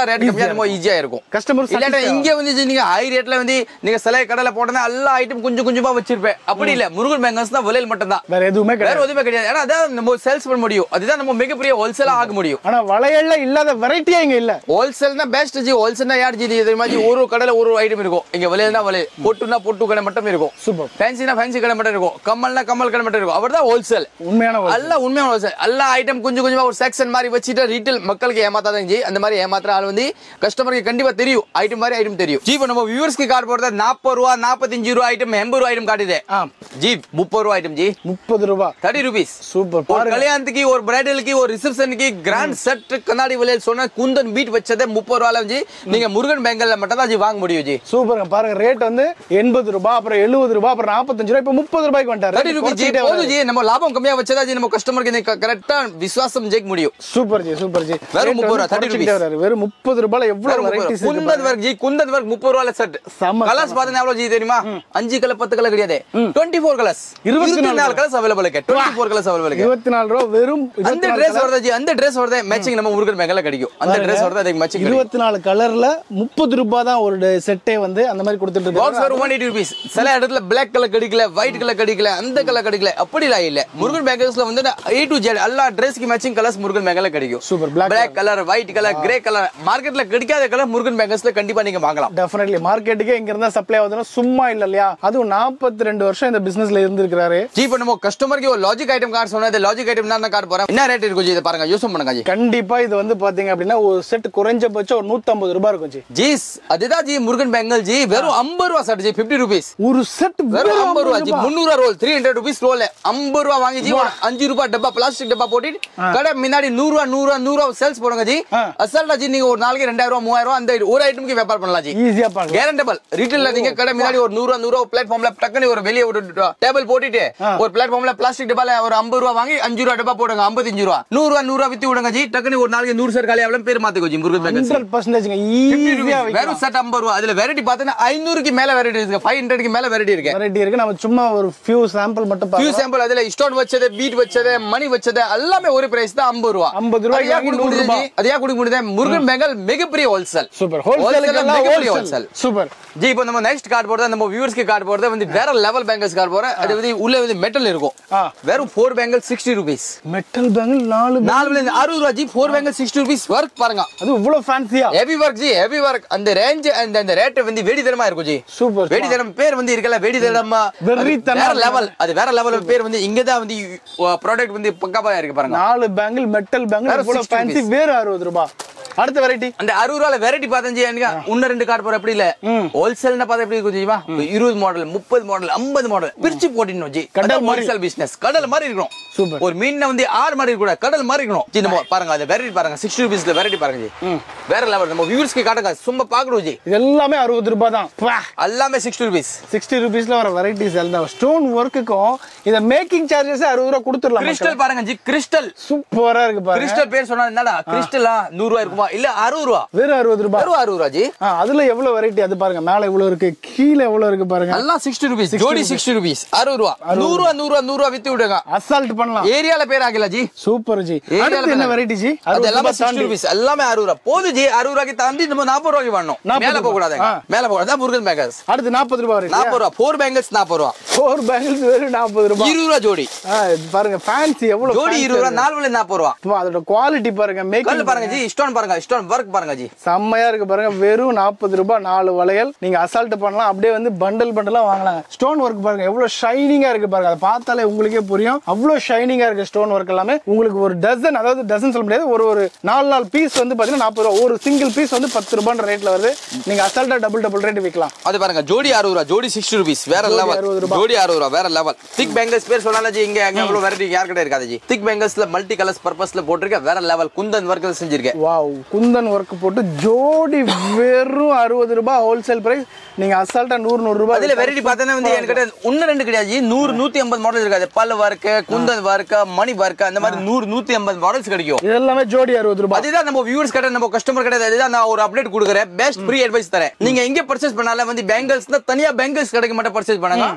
மட்டும் ரேட் கம்மியா நம்ம ஈஸியா இருக்கும் கஸ்டமர் இல்லாட்டா இங்க வந்து நீங்க ஹை ரேட்ல வந்து நீங்க சில கடையில போட்டா எல்லா ஐட்டம் கொஞ்சம் கொஞ்சமா வச்சிருப்பேன் அப்படி இல்ல முருகன் பேங்கல்ஸ் தான் விலையில் மட்டும் தான் வேற எதுவுமே வேற கிடையாது எதுவுமே கிடையாது ஏன்னா அதான் நம்ம சேல்ஸ் பண்ண முடியும் அதுதான் நம்ம மிகப்பெரிய ஹோல்சேலா ஆக முடியும் ஆனா வளையல்ல இல்லாத வெரைட்டியா இங்க இல்ல ஹோல்சேல் தான் பெஸ்ட் ஜி ஹோல்சேல்னா யார் ஜி இது மாதிரி ஒரு கடையில ஒரு ஐட்டம் இருக்கும் இங்க விலையில விலை பொட்டுனா பொட்டு கடை மட்டும் இருக்கும் சூப்பர் ஃபேன்சினா ஃபேன்சி கடை மட்டும் இருக்கும் கம்மல்னா கம்மல் கடை மட்டும் இருக்கும் அவர் தான் ஹோல்சேல் உண்மையான ஒரு- எல்லா உண்மையான ஹோல்சேல் எல்லா ஐட்டம் கொஞ்சம் கொஞ்சமா ஒரு செக்ஷன் மாதிரி வச்சுட்டு ரீட்டைல் மக்களுக்கு ஏமாத்தாதான் ஜி அந்த மாதிரி ஏமாத்துற ஆள் வந்து கஸ்டமருக்கு கண்டிப்பா தெரியும் ஐட்டம் மாதிரி ஐட்டம் தெரியும் ஜி இப்போ நம்ம வியூவர்ஸ்க்கு கார்டு போடுறது நாற்பது ரூபா நாற்பத்தஞ்சு ரூபா ஐட்டம் எண்பது ரூபா ஐட்டம் காட்டுது ஆ ஜி முப்பது ரூபா ஐட்டம் ஜி முப்பது ரூபாய் தேர்ட்டி ருபீஸ் சூப்பர் ஒரு பாருங்க கல்யாணத்துக்கு ஒரு பிரைடலுக்கு ஒரு ரிசப்ஷனுக்கு கிராண்ட் செட் கண்ணாடி விலையில் சொன்ன குந்தன் பீட் வச்சதே முப்பது ரூபால ஜி நீங்க முருகன் பேங்கல்ல மட்டும் தான் ஜி வாங்க முடியும் ஜி சூப்பருங்க பாருங்க ரேட் வந்து எண்பது ரூபாய் அப்புறம் எழுபது ரூபாய் அப்புறம் நாற்பத்தஞ்சு ரூபாய் இப்ப முப்பது ரூபாய்க்கு தேர்ட்டி ருபீஸ் ஜி வந்துட்டாரு போதும் ஜி நம்ம லாபம் கம்மியா வச்சதா ஜி நம்ம கஸ்டமருக்கு கரெக்டா விசுவாசம் ஜெயிக்க முடியும் சூப்பர் ஜி சூப்பர் ஜி வெறும் Rate முப்பது வந்து ரூபா, 30 குறைச்சிக்கிட்டே வராரு. வெறும் முப்பது ரூபாயில எவ்வளவு வெரைட்டிஸ் குந்தன் ஒர்க் ஜி குந்தன் ஒர்க் முப்பது ரூபாய் செட் செம்ம, கலர்ஸ் பாத்தீங்கன்னா எவ்வளவு ஜி தெரியுமா அஞ்சு கலர் பத்து கலர் கிடையாது டுவெண்ட்டி ஃபோர் கலர்ஸ் இருபத்தி இருபத்தி நாலு நாலு கலர்ஸ் அவைலபிள் இருக்கு டுவெண்ட்டி ஃபோர் கலர்ஸ் அவைலபிள் இருக்கு இருபத்தி நாலு ரூபா வெறும் அந்த ட்ரெஸ் வருதா ஜி அந்த ட்ரெஸ் வருதா மேட்சிங் நம்ம முருகன் மேங்கல கிடைக்கும் அந்த ட்ரெஸ் வருதா அதுக்கு மேட்சிங் இருபத்தி நாலு கலர்ல முப்பது ரூபாய் தான் ஒரு செட்டே வந்து அந்த மாதிரி கொடுத்துட்டு பாக்ஸ் இருக்காங்க வரும் ஒன் எயிட்டி ருபீஸ் சில இடத்துல பிளாக் கலர் கிடைக்கல ஒயிட் கலர் கிடைக்கல அந்த கலர் கிடைக்கல அப்படிலாம் இல்ல முருகன் பேங்கர்ஸ்ல வந்து ஏ டு ஜெட் எல்லா ட்ரெஸ்க்கு மேட்சிங் கலர்ஸ் முருகன் பேங்கர்ல கிடைக்கும் Super, black black colour white colour grey colour மார்க்கெட்ல கிடைக்காத கலர் முருகன் பேங்கர்ஸ்ல கண்டிப்பா நீங்க வாங்கலாம் டெஃபினெட்லி மார்க்கெட்டுக்கே இங்க இருந்தா சப்ளை ஆகுதுன்னா சும்மா இல்ல இல்லையா அதுவும் நாற்பத்தி ரெண்டு வருஷம் இந்த பிசினஸ்ல இருந்திருக்காரு ஜி இப்போ நம்ம கஸ்டமருக்கு ஒரு லாஜிக் ஐட்டம் கார்டு சொன்னது லாஜிக் ஐட்டம் என்ன கார்டு போறேன் என்ன ரேட் இருக்கும் ஜி இதை பாருங்க யூஸ் பண்ணுங்க ஜி கண்டிப்பா இது வந்து பாத்தீங்க அப்படின்னா ஒரு செட் குறைஞ்சபட்சம் ஒரு நூத்தம்பது ரூபாய் இருக்கும் ஜி ஜீஸ் அதுதான் ஜி முருகன் பேங்கல் ஜி வெறும் ஐம்பது ரூபா சார் ஜி பிப்டி ருபீஸ் ஒரு செட் வெறும் ஐம்பது ரூபா ஜி முந்நூறு roll three hundred rupees roll ஐம்பது ரூபா வாங்கி ஜி ஒரு அஞ்சு ரூபாய் டப்பா பிளாஸ்டிக் டப்பா போட்டு கடை முன்னாடி நூறு ரூபா நூறு ரூபா நூறு ரூபா சேல்ஸ் போடுங்க ஜி ஆ. அசால்ட்டா ஜி நீங்க ஒரு நாளைக்கு ரெண்டாயிரம் ரூபா மூவாயிரம் ரூபா அந்த ஒரு ஐட்டமுக்கு வியாபாரம் பண்ணலாம் ஜி ஈஸியா பாக்கலாம் கேரண்டபிள் ரீட்டைல்ல நீங்க கடை முன்னாடி ஒரு நூறு ரூபா நூறு ரூபா பிளாட்ஃபார்ம்ல டக்குனு ஒரு வெளியே ஒரு டேபிள் போட்டுட்டு ஒரு பிளாட்ஃபார்ம்ல பிளாஸ்டிக் டப்பால ஒரு ஐம்பது ரூபா வாங்கி அஞ்சு ரூபா டப்பா போடுங்க ஐம்பத்தஞ்சு ரூபா நூறு ரூபா நூறு ரூபா வித்து விடுங்க ஜி டக்குனு ஒரு நாளைக்கு நூறு சார் காலி எவ்வளவு பேர் மாத்துக்கோ ஜி முருகன் பேங்கல் ஹண்ட்ரட் பர்சன்டேஜ்ங்க 50 ஈஸியா rupees. வெறும் செட் ஐம்பது ரூபா அதுல வெரைட்டி பாத்தீங்கன்னா ஐநூறுக்கு மேல வெரைட்டி இருக்கு ஃபைவ் ஹண்ட்ரட்க்கு மேல வெரைட்டி இருக்கு வெரைட்டி இருக்கு நம்ம சும்மா ஒரு ஃபியூ சாம்பிள் மட்டும் ஃபியூ பார்க்கலாம் சாம்பிள் அதுல ஸ்டோன் வச்சது பீட் வச்சது மணி வச்சது எல்லாமே ஒரு பிரைஸ் தான் ஐம்பது ரூபா 50 ரூபாய்க்கு அது ஏன் வாங்கி கொடுக்க 100 முடியுது ரூபாய். ஜி? அது ஏன் கொடுக்க முடியுது முருகன் பெங்கல் மிகப்பெரிய ஹோல்சேல் சூப்பர் Wholesale ஹோல்சேலுக்கு ல மிகப்பெரிய ஹோல்சேல் wholesale. சூப்பர் ஜி இப்போ நம்ம நெக்ஸ்ட் கார்டு போடுறது நம்ம வியூவர்ஸ்க்கு கார்டு போடுறது வந்து வேற லெவல் பேங்கல்ஸ் கார்டு போற அது வந்து உள்ள வந்து மெட்டல் இருக்கும் ஆ. வெறும் four bangle sixty rupees metal bangle நாலு bang- நாலுல இருந்து அறுபது ரூபா ji four bangle sixty rupees work பாருங்க அது இவ்வளவு ஃபேன்சியா heavy work ji heavy work அந்த ரேஞ்ச் அந்த அந்த ரேட் வந்து வெடித்தனமா இருக்கும் ஜி சூப்பர் வெடித்தனம் பேர் வந்து இருக்கல வெடித்தனம் வெறித்தனம். வேற லெவல் அது வேற லெவல் பேர் வந்து இங்க தான் வந்து ப்ராடக்ட் வந்து பக்காவா இருக்கு பாருங்க நாலு பேங்கிள் மெட்டல் பேங்கிள் வேற இவ்வளவு 60 ஃபேன்சி வேற அறுபது ரூபாய் அடுத்த வெரைட்டி அந்த அறுபது ரூபாய் வெரைட்டி பார்த்தஞ்சு எனக்கு இன்னும் ரெண்டு கார்டு போற எப்படி இல்ல ஹோல்சேல்னா பார்த்தா எப்படி இருக்கும் தெரியுமா இருபது மாடல் முப்பது மாடல் ஐம்பது மாடல் பிரிச்சு போட்டிடணும் ஜி கடல் கடல் மாதிரி. ஹோல்சேல் பிசினஸ் கடல் மாதிரி இருக்கணும் Super. ஒரு மீன் வந்து ஆறு மாதிரி இருக்க கூடாது கடல் மாதிரி இருக்கணும் ஜி நம்ம பாருங்க அந்த வெரைட்டி பாருங்க சிக்ஸ்டி ருபீஸ்ல வெரைட்டி பாருங்க ஜி வேற லெவல் நம்ம வியூவர்ஸ்க்கு காட்டுங்க சும்மா பாக்கணும் ஜி இது எல்லாமே அறுபது ரூபாய் தான் எல்லாமே சிக்ஸ்டி ருபீஸ் சிக்ஸ்டி ருபீஸ்ல வர வெரைட்டிஸ் எல்லாம் ஸ்டோன் ஒர்க்குக்கும் இத மேக்கிங் சார்ஜஸ் அறுபது ரூபா கொடுத்துடலாம் கிறிஸ்டல் பாருங்க ஜி கிறிஸ்டல் சூப்பரா இருக்கு பாருங்க கிறிஸ்டல் பேர் சொன்னா என்னடா கிறிஸ்டலா நூறு ரூபாய் இருக்குமா இல்ல அறுபது ரூபா வெறும் அறுபது ரூபாய் வெறும் அறுபது ரூபா ஜி ஆ, அதுல எவ்வளவு வெரைட்டி அது பாருங்க மேல எவ்வளவு இருக்கு கீழே எவ்வளவு இருக்கு பாருங்க எல்லாம் சிக்ஸ்டி ருபீஸ் ஜோடி சிக்ஸ்டி ருபீஸ் அறுபது ரூபா நூறு ரூபா நூறு ரூபா நூறு ரூபா வித்து விடுங்க அசால்ட் பண்ணலாம் ஏரியால பேர் ஆகல ஜி சூப்பர் ஜி ஏரியால அடுத்து என்ன பேர் வெரைட்டி ஜி அது அறுபது எல்லாமே ரூபாய் சிக்ஸ்டி தாண்டி ருபீஸ் எல்லாமே அறுபது ரூபா போது ஜி அறுபது ரூபாய்க்கு தாண்டி நம்ம நாற்பது ரூபாய்க்கு வரணும் நாற்பது மேல போக கூடாது ஆ. மேல போக கூடாது முருகன் பேங்கர்ஸ் அடுத்து நாற்பது ரூபாய் வரைக்கும் நாற்பது ரூபா ஃபோர் பேங்கர்ஸ் நாற்பது ரூபா ஃபோர் பேங்கிள்ஸ் வெறும் நாற்பது ரூபாய் இருபது ரூபா ஜோடி ஆ, இது பாருங்க ஃபேன்சி எவ்வளவு ஜோடி fancy இருபது ரூபா இருக்கு. நாலு விலை நாற்பது ரூபா அப்பா, அதோட குவாலிட்டி பாருங்க கல்லு மேக்கிங் பாருங்க ஜி ஸ்டோன் பாருங்க ஸ்டோன் ஒர்க் பாருங்க ஜி செம்மையா இருக்கு பாருங்க வெறும் நாற்பது ரூபாய் நாலு வளையல் நீங்க அசால்ட் பண்ணலாம் அப்படியே வந்து பண்டல் பண்டலா வாங்கலாம் ஸ்டோன் ஒர்க் பாருங்க எவ்வளவு ஷைனிங்கா இருக்கு பாருங்க அதை பார்த்தாலே உங்களுக்கே புரியும் அவ்வளவு ஷைனிங்கா இருக்கு ஸ்டோன் ஒர்க் எல்லாமே உங்களுக்கு ஒரு டசன் அதாவது டசன் சொல்ல முடியாது ஒரு ஒரு நாலு நாலு பீஸ் வந்து பாத்தீங்கன்னா நாற்பது ரூபா ஒரு சிங்கிள் பீஸ் வந்து பத்து ரூபான்ற ரேட்ல வருது நீங்க அசால்ட்டா டபுள் டபுள் ரேட் விற்கலாம் அது பாருங்க ஜோடி அறுபது ரூபா ஜோடி சிக்ஸ்டி ருபீஸ் வேற ஜோடி லெவல் 60 ரூபாய். ஜோடி அறுபது ரூபா வேற லெவல் திக் பேங்கல்ஸ் பேர் சொன்னாலும் ஜி இங்க அங்க அவ்வளவு வெரைட்டி யார் கிட்ட இருக்காது ஜி திக் பேங்கல்ஸ்ல மல்டி கலர்ஸ் பர்பஸ்ல போட்டிருக்க வேற லெவல் குந்தன் ஒர்க் செஞ்சிருக்கேன் வாவ் குந்தன் ஒர்க் போட்டு ஜோடி வெறும் அறுபது ரூபாய் ஹோல்சேல் பிரைஸ் நீங்க அசால்ட்டா நூறு நூறு ரூபாய் அதுல வெரைட்டி பார்த்தீங்கன்னா வந்து என்கிட்ட ஒன்னு ரெண்டு கிடையாது ஜி. நூறு நூத்தி ஐம்பது மாடல் இருக்காது பல் ஒர்க் குந்தன் ஒர்க் மணி ஒர்க் அந்த மாதிரி நூறு நூத்தி ஐம்பது மாடல்ஸ் கிடைக்கும் இது எல்லாமே ஜோடி அறுபது ரூபாய் அதுதான் நம்ம வியூவர்ஸ் கிட்ட நம்ம கஸ்டமர் கிட்ட அதுதான் நான் ஒரு அப்டேட் கொடுக்குறேன் பெஸ்ட் ஃப்ரீ அட்வைஸ் தரேன் நீங்க எங்க பர்ச்சேஸ் பண்ணாலும் வந்து பேங்கிள்ஸ் தான் தனியா பேங்கிள்ஸ் கடைக்கு மட்டும் பர்ச்சேஸ் பண்ணுங்க அந்த மாதிரி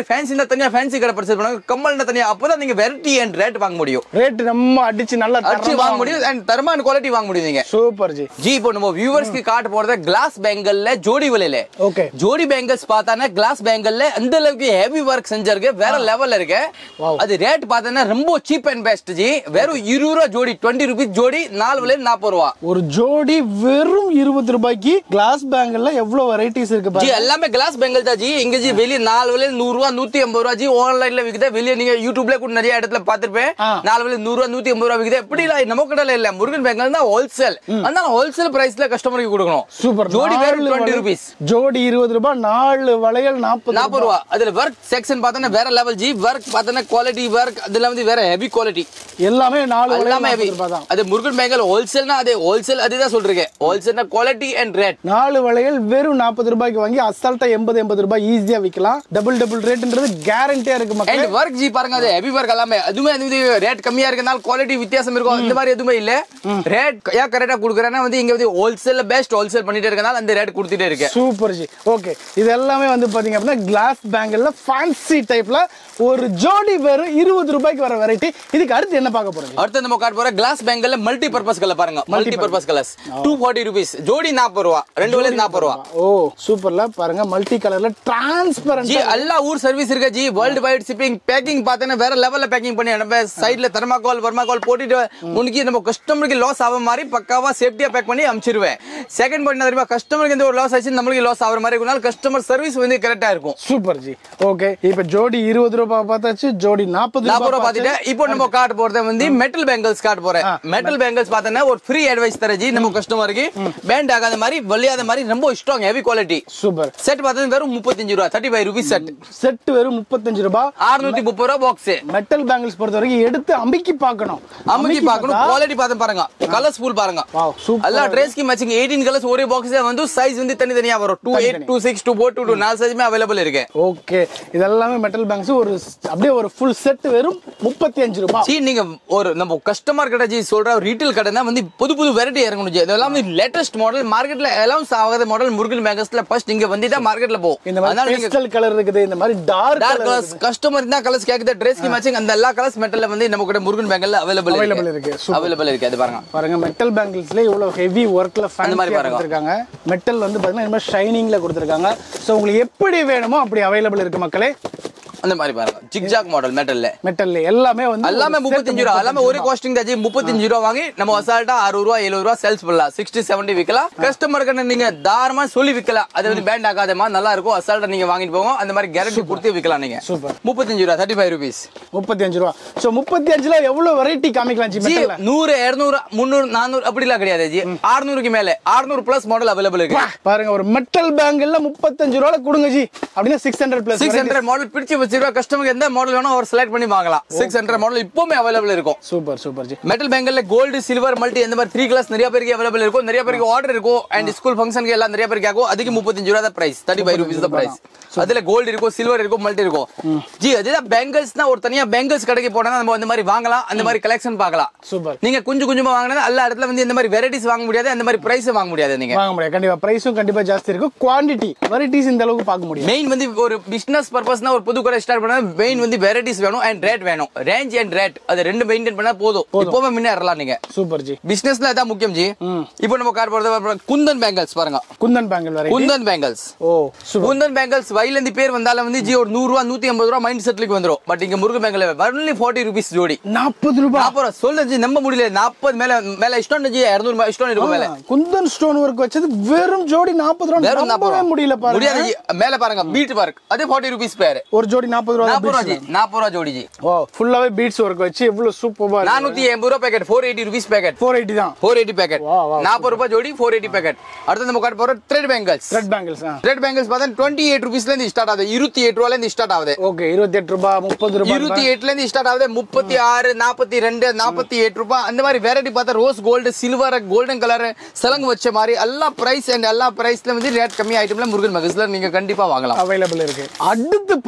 ஃபேன்சி இருந்தா தனியா ஃபேன்சி கடை பர்ச்சேஸ் பண்ணுங்க கம்மல் தனியா அப்பதான் நீங்க வெரைட்டி அண்ட் ரேட் வாங்க முடியும் ரேட் நம்ம அடிச்சு நல்லா அடிச்சு வாங்க முடியும் அண்ட் தரமான குவாலிட்டி வாங்க முடியும் நீங்க சூப்பர் ஜி ஜி இப்போ நம்ம வியூவர்ஸ்க்கு காட்ட போறது கிளாஸ் பேங்கல்ல ஜோடி விலையில ஓகே ஜோடி பேங்கல்ஸ் பார்த்தானா கிளாஸ் பேங்கல்ல அந்த அளவுக்கு ஹெவி ஒர்க் செஞ்சிருக்கு வேற லெவல்ல இருக்கு Wow. அது ரேட் பார்த்தா ரொம்ப சீப் அண்ட் பெஸ்ட் ஜி வெறும் இருபது ரூபா ஜோடி டுவெண்ட்டி ருபீஸ் ஜோடி நாலு விலையில நாற்பது ரூபா ஒரு ஜோடி வெறும் இருபது ரூபாய்க்கு கிளாஸ் பேங்கல்ல எவ்வளவு வெரைட்டிஸ் இருக்கு ஜி பாருங்க எல்லாமே கிளாஸ் பெங்கல் தான் ஜி இங்க ஜி வெளிய நாலு விலையில நூறு ரூபா நூத்தி ஐம்பது ரூபா ஜி ஆன்லைன்ல விக்குது வெளிய நீங்க யூடியூப்ல கூட நிறைய இடத்துல பாத்திருப்பேன் ஆ. நாலு விலையில நூறு ரூபா நூத்தி ஐம்பது ரூபா விக்குது எப்படி இல்ல நம்ம கடையில இல்ல முருகன் பெங்கல் தான் ஹோல்சேல் அதனால ஹோல்சேல் பிரைஸ்ல கஸ்டமருக்கு கொடுக்கணும் சூப்பர் ஜோடி வெறும் நாலு டுவெண்ட்டி வளையல். ருபீஸ் ஜோடி இருபது ரூபாய் நாலு வளையல் நாற்பது நாற்பது ரூபா அதுல ஒர்க் செக்ஷன் பார்த்தோன்னா வேற லெவல் ஜி ஒர்க் பார்த்தோன்னா குவாலிட்டி ஒர்க் அதுல வந்து வேற ஹெவி குவாலிட்டி எல்லாமே நாலு வளையல் எல்லாமே ஹெவி நாற்பது ரூபாய் தான் அது முருகன் பேங்கல் ஹோல்சேல்னா அது ஹோல்சேல் அதுதான் சொல்றேன் ஹோல்சேல்னா குவாலிட்டி அண்ட் ரேட் நாலு வளையல் வெறும் நாற்பது ரூபாய்க்கு வாங்கி அசால்ட்டா எண்பது எண்பது ரூபாய் ஈஸியா விற்கலாம் டபுள் டபுள் ரேட்ன்றது கேரண்டியா இருக்கு மக்கள் அண்ட் ஒர்க் ஜி பாருங்க அது ஹெவி ஒர்க் எல்லாமே அதுவுமே வந்து ரேட் கம்மியா இருக்கனால குவாலிட்டி வித்தியாசம் இருக்கும் இந்த மாதிரி எதுவுமே இல்ல ரேட் ஏன் கரெக்டா கொடுக்குறேன்னா வந்து இங்க வந்து ஹோல்சேல் பெஸ்ட் ஹோல்சேல் பண்ணிட்டே இருக்கனால அந்த ரேட் கொடுத்துட்டே இருக்கேன் சூப்பர் ஜி ஓகே இது எல்லாமே வந்து பாத்தீங்க அப்படின்னா கிளாஸ் பேங்கிள் ஃபேன்சி டைப்ல ஒரு ஜோடி வெறும் இருபது ரூபாய்க்கு வர வெரைட்டி இதுக்கு அடுத்து என்ன பார்க்க போறீங்க அடுத்து நம்ம காட்ட போற கிளாஸ் பேங்கல்ல மல்டி பர்பஸ் கலர் பாருங்க multi purpose colours to forty rupees ஜோடி நாற்பது ரூபா ரெண்டு விலை நாற்பது ரூபா ஓ சூப்பர்ல பாருங்க மல்டி கலர்ல டிரான்ஸ்பரண்ட் ஜி எல்லா ஊர் சர்வீஸ் இருக்கு ji world wide shipping packing பார்த்தேன்னா வேற லெவல்ல பேக்கிங் பண்ணி நம்ம சைடுல தெர்மாகோல் வர்மாகோல் போட்டுட்டு உனக்கு நம்ம கஸ்டமருக்கு லாஸ் ஆகாத மாதிரி பக்காவா சேஃப்டியா பேக் பண்ணி அனுப்பிச்சிருவேன் செகண்ட் பாயிண்ட் தெரியுமா கஸ்டமருக்கு எந்த ஒரு லாஸ் ஆச்சு நம்மளுக்கு லாஸ் ஆகிற மாதிரி இருக்கனால கஸ்டமர் சர்வீஸ் வந்து கரெக்டா இருக்கும் சூப்பர் ஜி ஓகே இப்ப ஜோடி இருபது ரூபாய் பார்த்தாச்சு ஜோடி நாற்பது நாற்பது ரூபா ரூபாய் பாத்துட்டு இப்போ நம்ம காட்ட போறது வந்து மெட்டல் பேங்கிள்ஸ் காட்ட போறேன் மெட்டல் பேங்கிள்ஸ் பார்த்தோன்னா ஒரு ஃப்ரீ அட்வைஸ் தர ஜி நம்ம கஸ்டமருக்கு பேண்ட் ஆகாத மாதிரி வலியாத மாதிரி ரொம்ப strong heavy quality super set பார்த்தது வெறும் முப்பத்தஞ்சு ரூபா thirty five rupees set set வெறும் முப்பத்தஞ்சு ரூபாய் அறுநூத்தி முப்பது ரூபா பாக்ஸ் மெட்டல் பேங்கிள்ஸ் பொறுத்த வரைக்கும் எடுத்து அமுக்கி பார்க்கணும் அமுக்கி பார்க்கணும் குவாலிட்டி பார்த்து பாருங்க கலர்ஸ் ஃபுல் பாருங்க வாவ் சூப்பர் எல்லா ட்ரெஸ்க்கு மேட்சிங் எயிட்டீன் கலர்ஸ் ஒரே பாக்ஸ் வந்து சைஸ் வந்து தனி தனியா வரும் two eight two six two four two two நாலு சைஸுமே அவைலபிள் இருக்கு ஓகே இதெல்லாமே மெட்டல் பேங்க்ஸ் ஒரு அப்படியே ஒரு ஃபுல் செட் வெறும் முப்பத்தி அஞ்சு ரூபாய் ஜி நீங்க ஒரு நம்ம கஸ்டமர் கடை ஜி சொல்ற ரீட்டைல் கடைனா வந்து புது புது வெரைட்டி இறங்கணும் ஜி இதெல்லாம் வந்து லேட்டஸ்ட் மாடல் மார்க்கெட்ல அலௌன்ஸ் ஆகாத மாடல் முருகன் பேங்கஸ்ல ஃபர்ஸ்ட் இங்க வந்துட்டா மார்க்கெட்ல போகும் இந்த மாதிரி அதனால நீங்க பேஸ்டல் கலர் இருக்குது இந்த மாதிரி டார்க் டார்க் கலர்ஸ் கஸ்டமர் இருந்தா கலர்ஸ் கேக்குது ட்ரெஸ்க்கு மேட்சிங் அந்த எல்லா கலர்ஸ் மெட்டல்ல வந்து நம்ம கூட முருகன் பேங்கல்ல அவைலபிள் Available இருக்கு இருக்கு. Super. அவைலபிள் இருக்கு அது பாருங்க பாருங்க மெட்டல் பேங்கிள்ஸ்ல இவ்வளவு ஹெவி ஒர்க்ல அந்த மாதிரி ஃபேன்சியா பாருங்க. கொடுத்துருக்காங்க மெட்டல் வந்து பாத்தீங்கன்னா இந்த மாதிரி ஷைனிங்ல கொடுத்துருக்காங்க ஸோ உங்களுக்கு எப்படி வேணுமோ அப்படி அவைலபிள் இருக்கு மக்களே அந்த மாதிரி பாருங்க ஜிக்ஜாக் மாடல் மெட்டல்ல மெட்டல்ல எல்லாமே வந்து எல்லாமே ஒரு set முப்பத்தஞ்சு ரூபா எல்லாமே ஒரே காஸ்டிங் தான் ஜி முப்பத்தஞ்சு ரூபா வாங்கி நம்ம அசால்ட்டா அறுபது ரூபா எழுபது ரூபா சேல்ஸ் பண்ணலாம் சிக்ஸ்டி செவன்டி விற்கலாம் கஸ்டமருக்கு நீங்க தாராளமா சொல்லி விற்கலாம் அது வந்து பேண்ட் ஆகாதமா நல்லா இருக்கும் அசால்ட்டா நீங்க வாங்கிட்டு போங்க அந்த மாதிரி கேரண்டி கொடுத்து விற்கலாம் நீங்க சூப்பர் முப்பத்தஞ்சு ரூபா தேர்ட்டி ஃபைவ் ருபீஸ் முப்பத்தி அஞ்சு ரூபா ஸோ முப்பத்தி அஞ்சுல எவ்வளவு வெரைட்டி காமிக்கலாம் ஜி ஜி மெட்டல்ல நூறு இருநூறு முந்நூறு நானூறு அப்படிலாம் கிடையாது ஜி அறுநூறுக்கு மேல அறுநூறு பிளஸ் மாடல் அவைலபிள் இருக்கு பாருங்க ஒரு மெட்டல் பேங்கிள்ல முப்பத்தஞ்சு ரூபாய் கொடுங்க ஜி அப்படின்னா six hundred plus six hundred model பிடிச்சு வச்சிருக்கா கஸ்டமருக்கு எந்த மாடல் வேணும் அவர் செலக்ட் பண்ணி வாங்கலாம் சிக்ஸ் ஹண்ட்ரட் மாடல் இப்பவுமே அவைலபிள் இருக்கும் சூப்பர் சூப்பர் ஜி மெட்டல் பேங்கல்ல கோல்டு சில்வர் மல்டி இந்த மாதிரி த்ரீ கிளாஸ் நிறைய பேருக்கு அவைலபிள் இருக்கும் நிறைய பேருக்கு ஆர்டர் இருக்கும் அண்ட் ஸ்கூல் ஃபங்க்ஷனுக்கு எல்லாம் நிறைய பேருக்கு ஆகும் அதுக்கு முப்பத்தஞ்சு ரூபா தான் பிரைஸ் தேர்ட்டி ஃபைவ் ருபீஸ் தான் பிரைஸ் அதுல கோல்டு இருக்கும் சில்வர் இருக்கும் மல்டி இருக்கும் ஜி அதுதான் பேங்கிள்ஸ்னா ஒரு தனியா பேங்கிள்ஸ் கடைக்கு போனா நம்ம இந்த மாதிரி வாங்கலாம் அந்த மாதிரி கலெக்ஷன் பார்க்கலாம் சூப்பர் நீங்க கொஞ்சம் கொஞ்சமா வாங்கினா எல்லா இடத்துல வந்து இந்த மாதிரி வெரைட்டிஸ் வாங்க முடியாது அந்த மாதிரி பிரைஸ் வாங்க முடியாது நீங்க வாங்க முடியாது கண்டிப்பா பிரைஸும் கண்டிப்பா ஜாஸ்தி இருக்கும் குவாண்டிட்டி வெரைட்டிஸ் இந்த அளவுக்கு பார்க்க முடியும் மெயின் வந்து ஒரு பிசினஸ் பர்பஸ்னா ஒரு புது கடை ஸ்டார்ட் பண்ணா மெயின் வந்து வெரைட்டிஸ் வேணும் அண்ட் ரேட் வேணும் ரேஞ்ச் அண்ட் ரேட் அது ரெண்டு மெயின்டைன் பண்ணா போதும் இப்போவே முன்னேறலாம் நீங்க சூப்பர் ஜி பிசினஸ்ல அதான் முக்கியம் ஜி இப்போ நம்ம கார் போறது குந்தன் பேங்கல்ஸ் பாருங்க குந்தன் பேங்கிள் வரை kundan bangles oh super kundan bangles வயலேந்து பேர் வந்தாலும் வந்து ஜி ஒரு நூறு ரூபா நூத்தி ஐம்பது ரூபா மைண்ட் செட்லுக்கு வந்துரும் பட் இங்க Murugan bangle only forty rupees ஜோடி நாற்பது ரூபாய் நாற்பது ரூபா சொல்ல ஜி நம்ப முடியல நாற்பது மேல மேல இஷ்டம் ஜி இருநூறு இஷ்டம் இருக்கும் மேல குந்தன் ஸ்டோன் ஒர்க் வச்சது வெறும் ஜோடி நாற்பது ரூபாய் வெறும் நாற்பது நம்பவே ரூபா முடியல முடியாது பாருங்க ஜி மேல பாருங்க பீட் பார்க் அதே ஃபார்ட்டி ருபீஸ் பேர் ஒரு ஜோடி நாற்பது ரூபாய் நாற்பது ரூபா ஜி நாற்பது ரூபா ஜோடி ஜி ஓ ஃபுல்லாவே பீட்ஸ் ஒர்க் வச்சு எவ்வளவு சூப்பரா இருக்கு நானூத்தி எண்பது ரூபா packet four eighty rupees packet four eighty தான் four eighty packet Wow, wow, நாற்பது ரூபாய் ஜோடி ஃபோர் எயிட்டி பேக்கெட் அடுத்து நம்ம காட்ட போற thread bangles thread bangles thread bangles பார்த்தா டுவெண்ட்டி எயிட் ருபீஸ்ல இருந்து ஸ்டார்ட் ஆகுது இருபத்தி எட்டு ரூபாயில இருந்து ஸ்டார்ட் ஆகுது ஓகே இருபத்தி எட்டு ரூபாய் முப்பது ரூபாய் இருபத்தி எட்டுல இருந்து ஸ்டார்ட் ஆகுது முப்பத்தி ஆறு நாற்பத்தி ரெண்டு நாற்பத்தி எட்டு ரூபாய் அந்த மாதிரி வெரைட்டி பார்த்தா rose gold silver golden colour சலங்கு வச்ச மாதிரி எல்லா பிரைஸ் அண்ட் எல்லா பிரைஸ்ல வந்து ரேட் கம்மி ஐட்டம்ல முருகன் மகஸ்ல நீங்க கண்டிப்பா வாங்கலாம் அவைலபிள் இருக்கு அடுத்து பார்க்க போற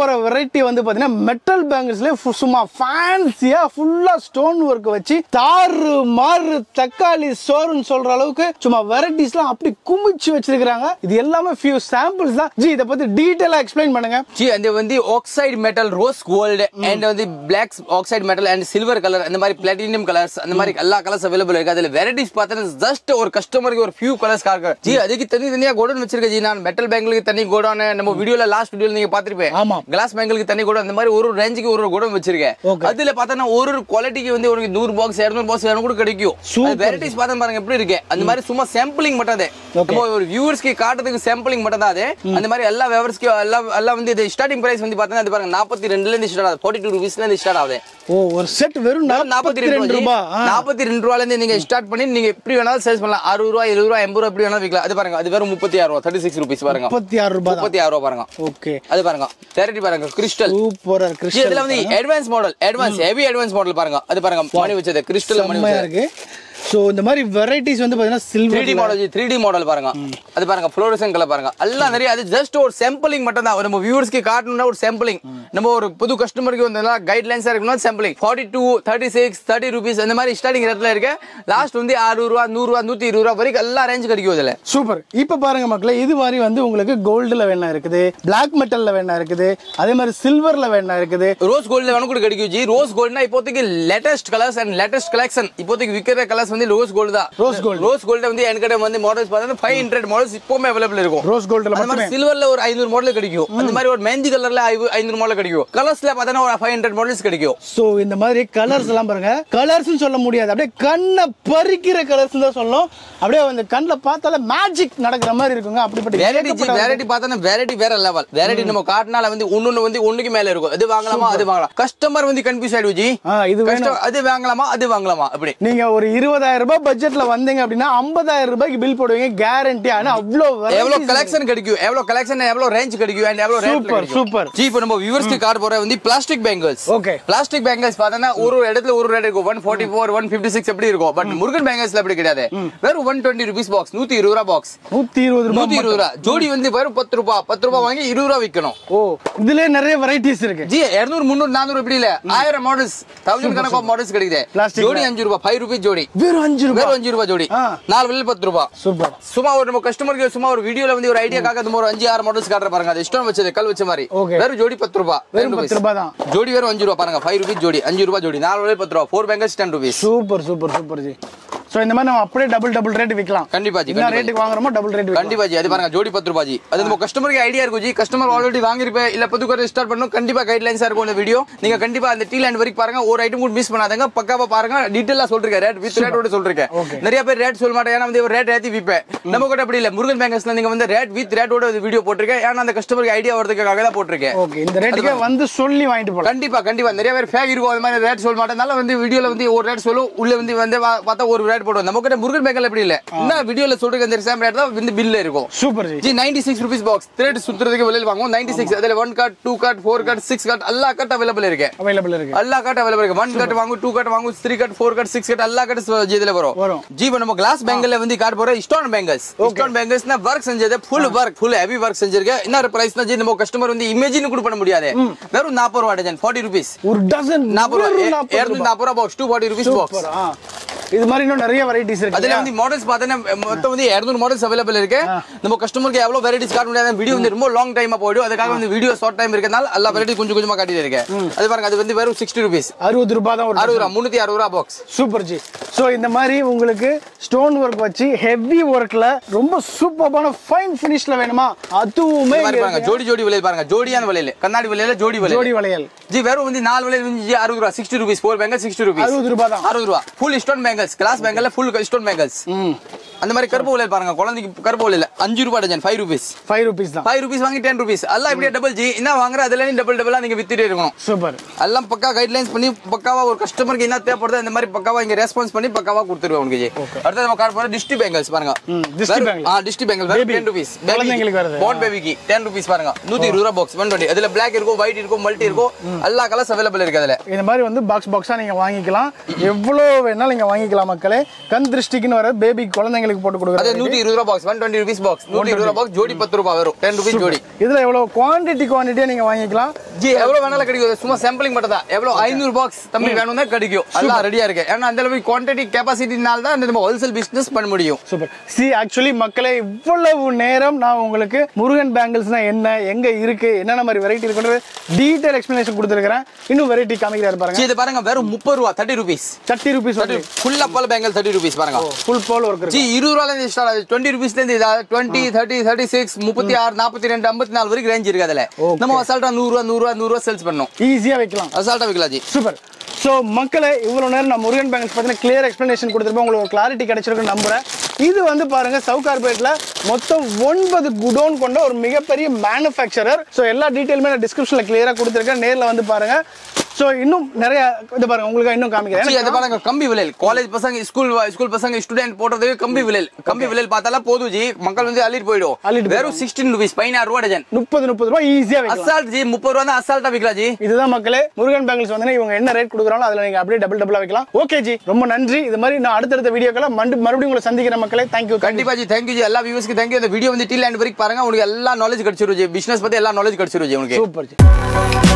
போற வெரைட்டி வந்து பாத்தீங்கன்னா மெட்டல் பேங்கிள்ஸ்ல சும்மா ஃபேன்சியா ஃபுல்லா ஸ்டோன் ஒர்க் வச்சு தாறு மாறு தக்காளி சோறுன்னு சொல்ற அளவுக்கு சும்மா வெரைட்டிஸ்லாம் அப்படி குமிச்சு வச்சிருக்காங்க இது எல்லாமே ஃபியூ சாம்பிள்ஸ் தான் ஜி இதை பத்தி டீடைலா எக்ஸ்பிளைன் பண்ணுங்க ஜி அது வந்து oxide metal rose gold and வந்து black oxide metal and silver colour அந்த மாதிரி பிளாட்டினியம் கலர்ஸ் அந்த மாதிரி எல்லா கலர்ஸ் அவைலபிள் இருக்கு அதுல வெரைட்டிஸ் பார்த்தீங்கன்னா ஜஸ்ட் ஒரு கஸ்டமருக்கு ஒரு ஃபியூ கலர்ஸ் கார்க்கு ஜி அதுக்கு தனி தனியா கோடன் வச்சிருக்கேன் ஜி நான் மெட்டல் பேங்கிளுக்கு தனி கோடான நம்ம வீடியோல லாஸ்ட் வீடியோல நீங்க பாத்திருப்பேன் ஆமா. கிளாஸ் பேங்கிளுக்கு தனி கோடம் அந்த மாதிரி ஒரு ஒரு ரேஞ்சுக்கு ஒரு ஒரு கோடம் வச்சிருக்கேன் Okay. அதுல பார்த்தா ஒரு ஒரு குவாலிட்டிக்கு வந்து உனக்கு நூறு பாக்ஸ் இருநூறு பாக்ஸ் வேணும் கூட கிடைக்கும் Super. வெரைட்டிஸ் பார்த்தா பாருங்க எப்படி இருக்கு அந்த மாதிரி சும்மா சாம்பிளிங் மட்டும் அது Okay. நம்ம ஒரு வியூவர்ஸ்க்கு காட்டுறதுக்கு சாம்பிளிங் மட்டும் தான் அது அந்த மாதிரி எல்லா வியூவர்ஸ்க்கு எல்லாம் எல்லாம் வந்து இது ஸ்டார்டிங் பிரைஸ் வந்து பார்த்தீங்கன்னா அது பாருங்க நாற்பத்தி ரெண்டுல இருந்து ஸ்டார்ட் ஆகுது ஃபார்ட்டி டூ ருபீஸ்ல இருந்து ஸ்டார்ட் ஆகுது ஓ ஒரு செட் வெறும் நாற்பத்தி நாற்பத்தி ரெண்டு ரெண்டு ரூபாய் ஆ. நாற்பத்தி ரெண்டு ரூபால இருந்து நீங்க ஸ்டார்ட் பண்ணி நீங்க எப்படி வேணாலும் சேல்ஸ் பண்ணலாம் அறுபது ரூபா எழுபது ரூபா எண்பது ரூபா எப்படி வேணாலும் விற்கலாம் அது பாருங்க அது வெறும் முப்பத்தி ஆறு ரூபா தேர்ட்டி சிக்ஸ் ருபீஸ் பாருங்க முப்பத்தி ஆறு ரூபாய் தான் முப்பத்தி ஆறு ரூபா பாருங்க ஓகே அது பாருங்க தேரட்டி பாருங்க கிறிஸ்டல் சூப்பரா இதுல கிறிஸ்டல் வந்து advance model advance heavy advance model பாருங்க அது பாருங்க மணி வச்சது கிறிஸ்டல் மணி செம்மையா வச்சது இருக்கு சோ இந்த மாதிரி வெரைட்டிஸ் வந்து பாத்தீங்கன்னா three D silver model three D model பாருங்க அது பாருங்க ஃப்ளோரசன் கலர் பாருங்க எல்லாம் நிறைய அது ஜஸ்ட் ஒரு சாம்பிளிங் மட்டும் தான் நம்ம வியூவர்ஸ்க்கு காட்டணும்னா ஒரு சாம்பிளிங் நம்ம ஒரு புது கஸ்டமருக்கு வந்து கைட்லைன்ஸா இருக்கணும் sampling forty two thirty six thirty rupees அந்த மாதிரி ஸ்டார்டிங் ரேட்ல இருக்கு லாஸ்ட் வந்து அறுபது ரூபா நூறு ரூபா நூத்தி இருபது ரூபா வரைக்கும் எல்லா ரேஞ்ச் கிடைக்கும் இதுல சூப்பர் இப்ப பாருங்க மக்களே இது மாதிரி வந்து உங்களுக்கு கோல்டுல வேணா இருக்குது பிளாக் மெட்டல்ல வேணா இருக்குது அதே மாதிரி சில்வர்ல வேணா இருக்குது ரோஸ் கோல்டு வேணும் கூட கிடைக்கும் ஜி ரோஸ் கோல்ட்னா இப்போதைக்கு latest colours and latest collection இப்போதைக்கு விற்கிற கலர்ஸ் வந்து ரோஸ் கோல்டு தான் Rose gold. ரோஸ் கோல்டு வந்து என்கிட்ட வந்து மாடல்ஸ் பார்த்தா ஃபைவ் ஹண்ட்ரட் மாடல்ஸ் இப்போவுமே அவைலபிள் இருக்கும் ரோஸ் கோல்டுல அந்த மாதிரி மட்டுமே சில்வர்ல ஒரு ஐநூறு மாடல் கிடைக்கும் அந்த மாதிரி ஒரு மெஹந்தி கலர்ல ஐநூறு மாடல் கிடைக்கும் கலர்ஸ்ல பார்த்தா ஒரு ஃபைவ் ஹண்ட்ரட் மாடல்ஸ் கிடைக்கும் சோ இந்த மாதிரி கலர்ஸ் எல்லாம் பாருங்க கலர்ஸ் சொல்ல முடியாது அப்படியே கண்ணை பறிக்கிற கலர்ஸ் தான் சொல்லணும் அப்படியே அந்த கண்ணுல பார்த்தாலே மேஜிக் நடக்கிற மாதிரி இருக்குங்க அப்படிப்பட்ட வேரைட்டி ஏகப்பட்ட வேரைட்டி பார்த்தா வேரைட்டி வேற லெவல் வேரைட்டி நம்ம காட்டினால வந்து ஒன்னொன்னு வந்து ஒண்ணுக்கு மேல இருக்கும் அது வாங்கலாமா அது வாங்கலாம் கஸ்டமர் வந்து கன்ஃபியூஸ் ஆயிடுச்சு ஜி ஆ, இது வேணும் Customer, அது வாங்கலாமா அது வாங்கலாமா அப்படி நீங்க ஒரு இருபதாயிரம் ரூபாய் பட்ஜெட்ல வந்தீங்க அப்படின்னா ஐம்பதாயிரம் ரூபாய்க்கு பில் போடுவீங்க கேரண்டி ஆனா அவ்வளோ எவ்வளவு கலெக்ஷன் கிடைக்கும் எவ்வளவு கலெக்ஷன் எவ்வளவு ரேஞ்ச் கிடைக்கும் and எவ்வளவு ரேட் Super, super. ஜி இப்போ நம்ம வியூவர்ஸ்க்கு கார்டு போற வந்து plastic bangles Okay. Plastic bangles பார்த்தா ஒரு ஒரு இடத்துல ஒரு ரேட் இருக்கும் one forty four one fifty six எப்படி இருக்கும் பட் முருகன் பேங்கிள்ஸ்ல அப்படி கிடையாது வெறும் ஒன் டுவெண்ட்டி ருபீஸ் பாக்ஸ் நூத்தி இருபது ரூபா பாக்ஸ் நூத்தி இருபது நூத்தி ரூபாய் இருபது ரூபா ஜோடி வந்து வெறும் பத்து ரூபா பத்து ரூபா வாங்கி இருபது ரூபா விற்கணும் ஓ இதுலயே நிறைய வெரைட்டிஸ் இருக்கு ஜி இருநூறு முந்நூறு நானூறு இப்படி இல்ல ஆயிரம் மாடல்ஸ் தௌசண்ட் கணக்கு ஆஃப் மாடல்ஸ் கிடைக்குது Plastic ஜோடி அஞ்சு ரூபா ஃபைவ் ருபீஸ் ஜோடி வெறும் அஞ்சு வெறும் ரூபாய் அஞ்சு ரூபா ஜோடி ஆ. நாலு வெளியில் பத்து ரூபா சூப்பர் சும்மா ஒரு நம்ம கஸ்டமருக்கு சும்மா ஒரு வீடியோல வந்து ஒரு ஐடியாக்காக நம்ம ஒரு அஞ்சு ஆறு மாடல்ஸ் காட்டுற பாருங்க அது இஷ்டம் வச்சது கல் வச்ச மாதிரி Okay. வெறும் ஜோடி பத்து ரூபா வெறும் 10 பத்து rupees. ரூபாய் தான் ஜோடி வெறும் அஞ்சு ரூபா பாருங்க ஃபைவ் ருபீஸ் ஜோடி அஞ்சு ரூபா ஜோடி நாலு ரூபாய் பத்து ரூபா four bangles ten rupees super super super ஜி சோ இந்த மாதிரி நம்ம அப்படியே டபுள் டபுள் ரேட் விற்கலாம் கண்டிப்பா ஜி என்ன கண்டிப்பா ஜி. ரேட்டுக்கு வாங்குறோமோ டபுள் ரேட் விற்கலாம் கண்டிப்பா ஜி அது பாருங்க ஜோடி பத்து ரூபாய் ஜி அது நம்ம கஸ்டமருக்கு ஐடியா இருக்கும் ஜி கஸ்டமர் ஆல்ரெடி வாங்கிருப்பேன் இல்ல புது ஸ்டார்ட் பண்ணணும் கண்டிப்பா கைட்லைன்ஸா இருக்கும் இந்த வீடியோ நீங்க கண்டிப்பா அந்த டீ லேண்ட் வரைக்கும் பாருங்க ஒரு ஐட்டம் கூட மிஸ் பண்ணாதங்க பக்காவா பாருங்க டீடைலா சொல்றேன் ரேட் வித் ரேட்டோட சொல்றேன் Okay. நிறைய பேர் ரேட் சொல்ல மாட்டேன் ஏன்னா வந்து ரேட் ஏத்தி விப்பேன் நம்ம கூட அப்படி இல்ல முருகன் பேங்கர்ஸ்ல நீங்க வந்து ரேட் வித் ரேட்டோட வீடியோ போட்டிருக்கேன் ஏன்னா அந்த கஸ்டமருக்கு ஐடியா வரதுக்காக தான் போட்டிருக்கேன் ஓகே இந்த ரேட்டுக்கே வந்து சொல்லி வாங்கிட்டு போலாம் கண்டிப்பா கண்டிப்பா நிறைய பேர் ஃபேக் இருக்கும் அது மாதிரி ரேட் சொல்ல மாட்டேனால வந்து வீடியோல வந்து ஒரு ரேட் சொல்லும் உள்ள வந்து வந்து வா- பார்த்தா ஒரு ரேட் போடுவோம் நம்ம கிட்ட முருகன் பேங்கல் அப்படி இல்ல என்ன வீடியோல சொல்றதுக்கு அந்த சேம் ரேட் தான் வந்து பில்ல இருக்கும் சூப்பர் ஜி ஜி ninety six rupees box thread சுத்துறதுக்கு வெளியில் வாங்குவோம் நைன்டி சிக்ஸ் அதுல one card two card four card six card எல்லா கார்ட் அவைலபிள் இருக்கு அவைலபிள் இருக்கு எல்லா கார்ட் அவைலபிள் இருக்கு ஒன் கார்ட் வாங்கும் டூ கார்ட் வாங்கும் three card four card six card எல்லா கார்ட் இதுல வரும் வரும். ஜி இப்ப நம்ம கிளாஸ் பேங்கல்ல வந்து கார்டு போற ஸ்டோன் பேங்கல்ஸ் ஸ்டோன் பேங்கல்ஸ்னா ஒர்க் செஞ்சது full work full heavy work செஞ்சிருக்கேன் என்ன பிரைஸ்னா ஜி நம்ம கஸ்டமர் வந்து இமேஜின் கூட பண்ண முடியாது வெறும் நாற்பது ரூபா டஜன் ஃபார்ட்டி ருபீஸ் ஒரு டசன் நாற்பது ரூபா இருநூத்தி நாற்பது ரூபா box two forty rupees box super ஆ இது மாதிரி இன்னும் நிறைய வெரைட்டிஸ் இருக்கு அதுல வந்து மாடல்ஸ் பார்த்தீங்கன்னா மொத்தம் வந்து இருநூறு மாடல்ஸ் அவைலபிள் இருக்கு நம்ம கஸ்டமருக்கு எவ்வளவு வெரைட்டிஸ் காட்ட முடியாது வீடியோ வந்து ரொம்ப லாங் டைமா போயிடும் அதுக்காக வந்து வீடியோ ஷார்ட் டைம் இருக்கனால எல்லா வெரைட்டி கொஞ்சம் கொஞ்சமா காட்டிட்டு இருக்கேன் அது பாருங்க அது வந்து வெறும் சிக்ஸ்டி ருபீஸ் அறுபது ரூபாய் தான் ஒரு அறுபது ரூபா முன்னூத்தி அறுபது ரூபா பாக்ஸ் சூப்பர் ஜி ஸோ இந்த மாதிரி உங்களுக்கு ஸ்டோன் ஒர்க் வச்சு ஹெவி ஒர்க்ல ரொம்ப சூப்பரான ஃபைன் ஃபினிஷ்ல வேணுமா அதுவுமே பாருங்க இங்க பாருங்க ஜோடி ஜோடி விலையில் பாருங்க ஜோடியான விலையில கண்ணாடி விலையில ஜோடி ஜோடி விலை வளையல் ஜி வெறும் வந்து நாலு விலையில வந்து ஜி அறுபது ரூபா sixty rupees four bangle sixty rupees அறுபது ரூபாய் தான் அறுபது ரூபா ஃபுல் ஸ்டோன் பேங்கல்ஸ் கிளாஸ் பேங்கல்ல ஃபுல் ஸ்டோன் பேங்கல்ஸ் ம் அந்த மாதிரி கருப்பு விலையில் பாருங்க குழந்தைக்கு கருப்பு விலையில அஞ்சு ரூபா dozen five rupees five rupees தான் ஃபைவ் ருபீஸ் வாங்கி டென் ருபீஸ் எல்லாம் இப்படியே டபுள் ஜி என்ன வாங்குற அதுல டபுள் டபுளா நீங்க வித்துட்டே இருக்கணும் சூப்பர் எல்லாம் பக்கா கைட்லைன்ஸ் பண்ணி பக்காவா ஒரு கஸ்டமருக்கு என்ன தேவைப்படுதோ இந்த மாதிரி பக்காவா இங்க ரெஸ்பான்ஸ் பண்ணி பக்காவா கொடுத்துருவோம் உங்களுக்கு ஜி அடுத்து நம்ம கார்டு போற டிஸ்டி பேங்கல்ஸ் பாருங்க ம், district bangles. ஆ district bangle Baby. Ten rupees குழந்தைங்களுக்கு வருது. பாட் பேபிக்கு டென் ருபீஸ் பாருங்க நூத்தி இருபது ரூபா பாக்ஸ் ஒன் டுவெண்ட்டி அதுல பிளாக் இருக்கும் ஒயிட் இருக்கும் மல்டி இருக்கும் எல்லா கலர்ஸ் அவைலபிள் இருக்கு அதுல இந்த மாதிரி வந்து பாக்ஸ் பாக்ஸா நீங்க வாங்கிக்கலாம் எவ்வளோ வேணாலும் நீங்க வாங்கிக்கலாம் மக்களே கண் திருஷ்டிக்குன்னு வர பேபி குழந்தைங்களுக்கு எங்களுக்கு போட்டு அது கொடுக்குறாங்க நூத்தி இருபது ரூபா box one twenty rupees box நூத்தி இருபது ரூபா பாக்ஸ் ஜோடி பத்து ரூபாய் வரும் டென் ருபீஸ் ஜோடி இதுல எவ்வளவு குவாண்டிட்டி குவாண்டிட்டியா நீங்க வாங்கிக்கலாம் ஜி எவ்வளவு வேணாலும் கிடைக்கும் சும்மா சாம்பிளிங் மட்டும் தான் எவ்வளவு ஐநூறு பாக்ஸ் தம்பி வேணும்னா கிடைக்கும் எல்லாம் ரெடியா இருக்கு ஏன்னா அந்த அளவுக்கு குவான்டிட்டி கெப்பாசிட்டினால தான் நம்ம ஹோல்சேல் பிசினஸ் பண்ண முடியும் சூப்பர் சி ஆக்சுவலி மக்களே இவ்வளவு நேரம் நான் உங்களுக்கு முருகன் பேங்கிள்ஸ்னா என்ன எங்க இருக்கு என்னென்ன மாதிரி வெரைட்டி இருக்குன்றது டீடைல் எக்ஸ்பிளனேஷன் கொடுத்துருக்கேன் இன்னும் வெரைட்டி காமிக்கிறாரு பாருங்க ஜி இது பாருங்க வெறும் முப்பது ரூபா தேர்ட்டி ருபீஸ் தேர்ட்டி ருபீஸ் வந்து ஃபுல்லா பால் பேங்கல் தேர்ட்டி ருபீஸ் பாருங்க ஃபுல் போல் ஒர்க் ஜி இருக்கு இருபது ரூபால இருந்து ஸ்டார்ட் ஆகுது டுவெண்ட்டி ருபீஸ்ல இருந்து டுவெண்ட்டி தேர்ட்டி தேர்ட்டி சிக்ஸ் முப்பத்தி ஆறு நாற்பத்தி ரெண்டு ஐம்பத்தி நாலு வரைக்கும் ரேஞ்ச் இருக்கு அதுல Okay. நம்ம அசால்ட்டா நூறு ரூபா நூறு ரூபா நூறு ரூபா சேல்ஸ் பண்ணோம் ஈஸியா வைக்கலாம் அசால்ட்டா விற்கலாம் ஜி சூப்பர் ஸோ மக்களே இவ்வளோ நேரம் நான் முருகன் பேங்கிள்ஸ் பார்த்தீங்கன்னா கிளியர் எக்ஸ்ப்ளனேஷன் கொடுத்துருப்போம் உங்களுக்கு ஒரு கிளாரிட்டி கிடைச்சிருக்குன்னு நம்புறேன் இது வந்து பாருங்க சவுகார்பேட்டில் மொத்தம் ஒன்பது குடோன் கொண்ட ஒரு மிகப்பெரிய மேனுஃபேக்சரர் ஸோ எல்லா டீட்டெயிலுமே நான் டிஸ்கிரிப்ஷனில் கிளியராக கொடுத்துருக்கேன் நேரில் வந்து பாருங்க ஸோ இன்னும் நிறைய இது பாருங்க உங்களுக்கு இன்னும் ஜி காமிக்கிறேன் அது பாருங்க கம்பி விலையில் காலேஜ் பசங்க ஸ்கூல் ஸ்கூல் பசங்க ஸ்டூடெண்ட் போடுறதுக்கு கம்பி விலையில் கம்பி விலையில் பார்த்தாலும் போதும் ஜி மக்கள் வந்து அள்ளிட்டு போயிடும் அள்ளிட்டு வெறும் சிக்ஸ்டீன் ருபீஸ் பதினாறு ரூபா டஜன் முப்பது முப்பது ரூபாய் ஈஸியாக வைக்கலாம் அசால்ட் ஜி முப்பது ரூபா தான் அசால்ட்டா விற்கலாம் ஜி இதுதான் மக்களே முருகன் பேங்கிள்ஸ் வந்து இவங்க என்ன ரேட் கொடுக்குறாங்களோ அதில் நீங்கள் அப்படியே டபுள் டபுளாக வைக்கலாம் ஓகே ஜி ரொம்ப நன்றி இது மாதிரி நான் அடுத்தடுத்த வீடியோக்களை மண்டு மறுபடியும் உங்களை சந்திக்கிற மக்களே தேங்க்யூ கண்டிப்பா ஜி தேங்க்யூ ஜி எல்லா வியூவர்ஸ்க்கு தேங்க்யூ இந்த வீடியோ வந்து டீல் அண்ட் வரைக்கும் பாருங்க உங்களுக்கு எல்லா நாலேஜ் கிடைச்சிரும் ஜி பிசினஸ் பத்தி எல்லா நாலேஜ் கிடைச்சிரும் ஜி உங்களுக்கு சூப்பர் ஜி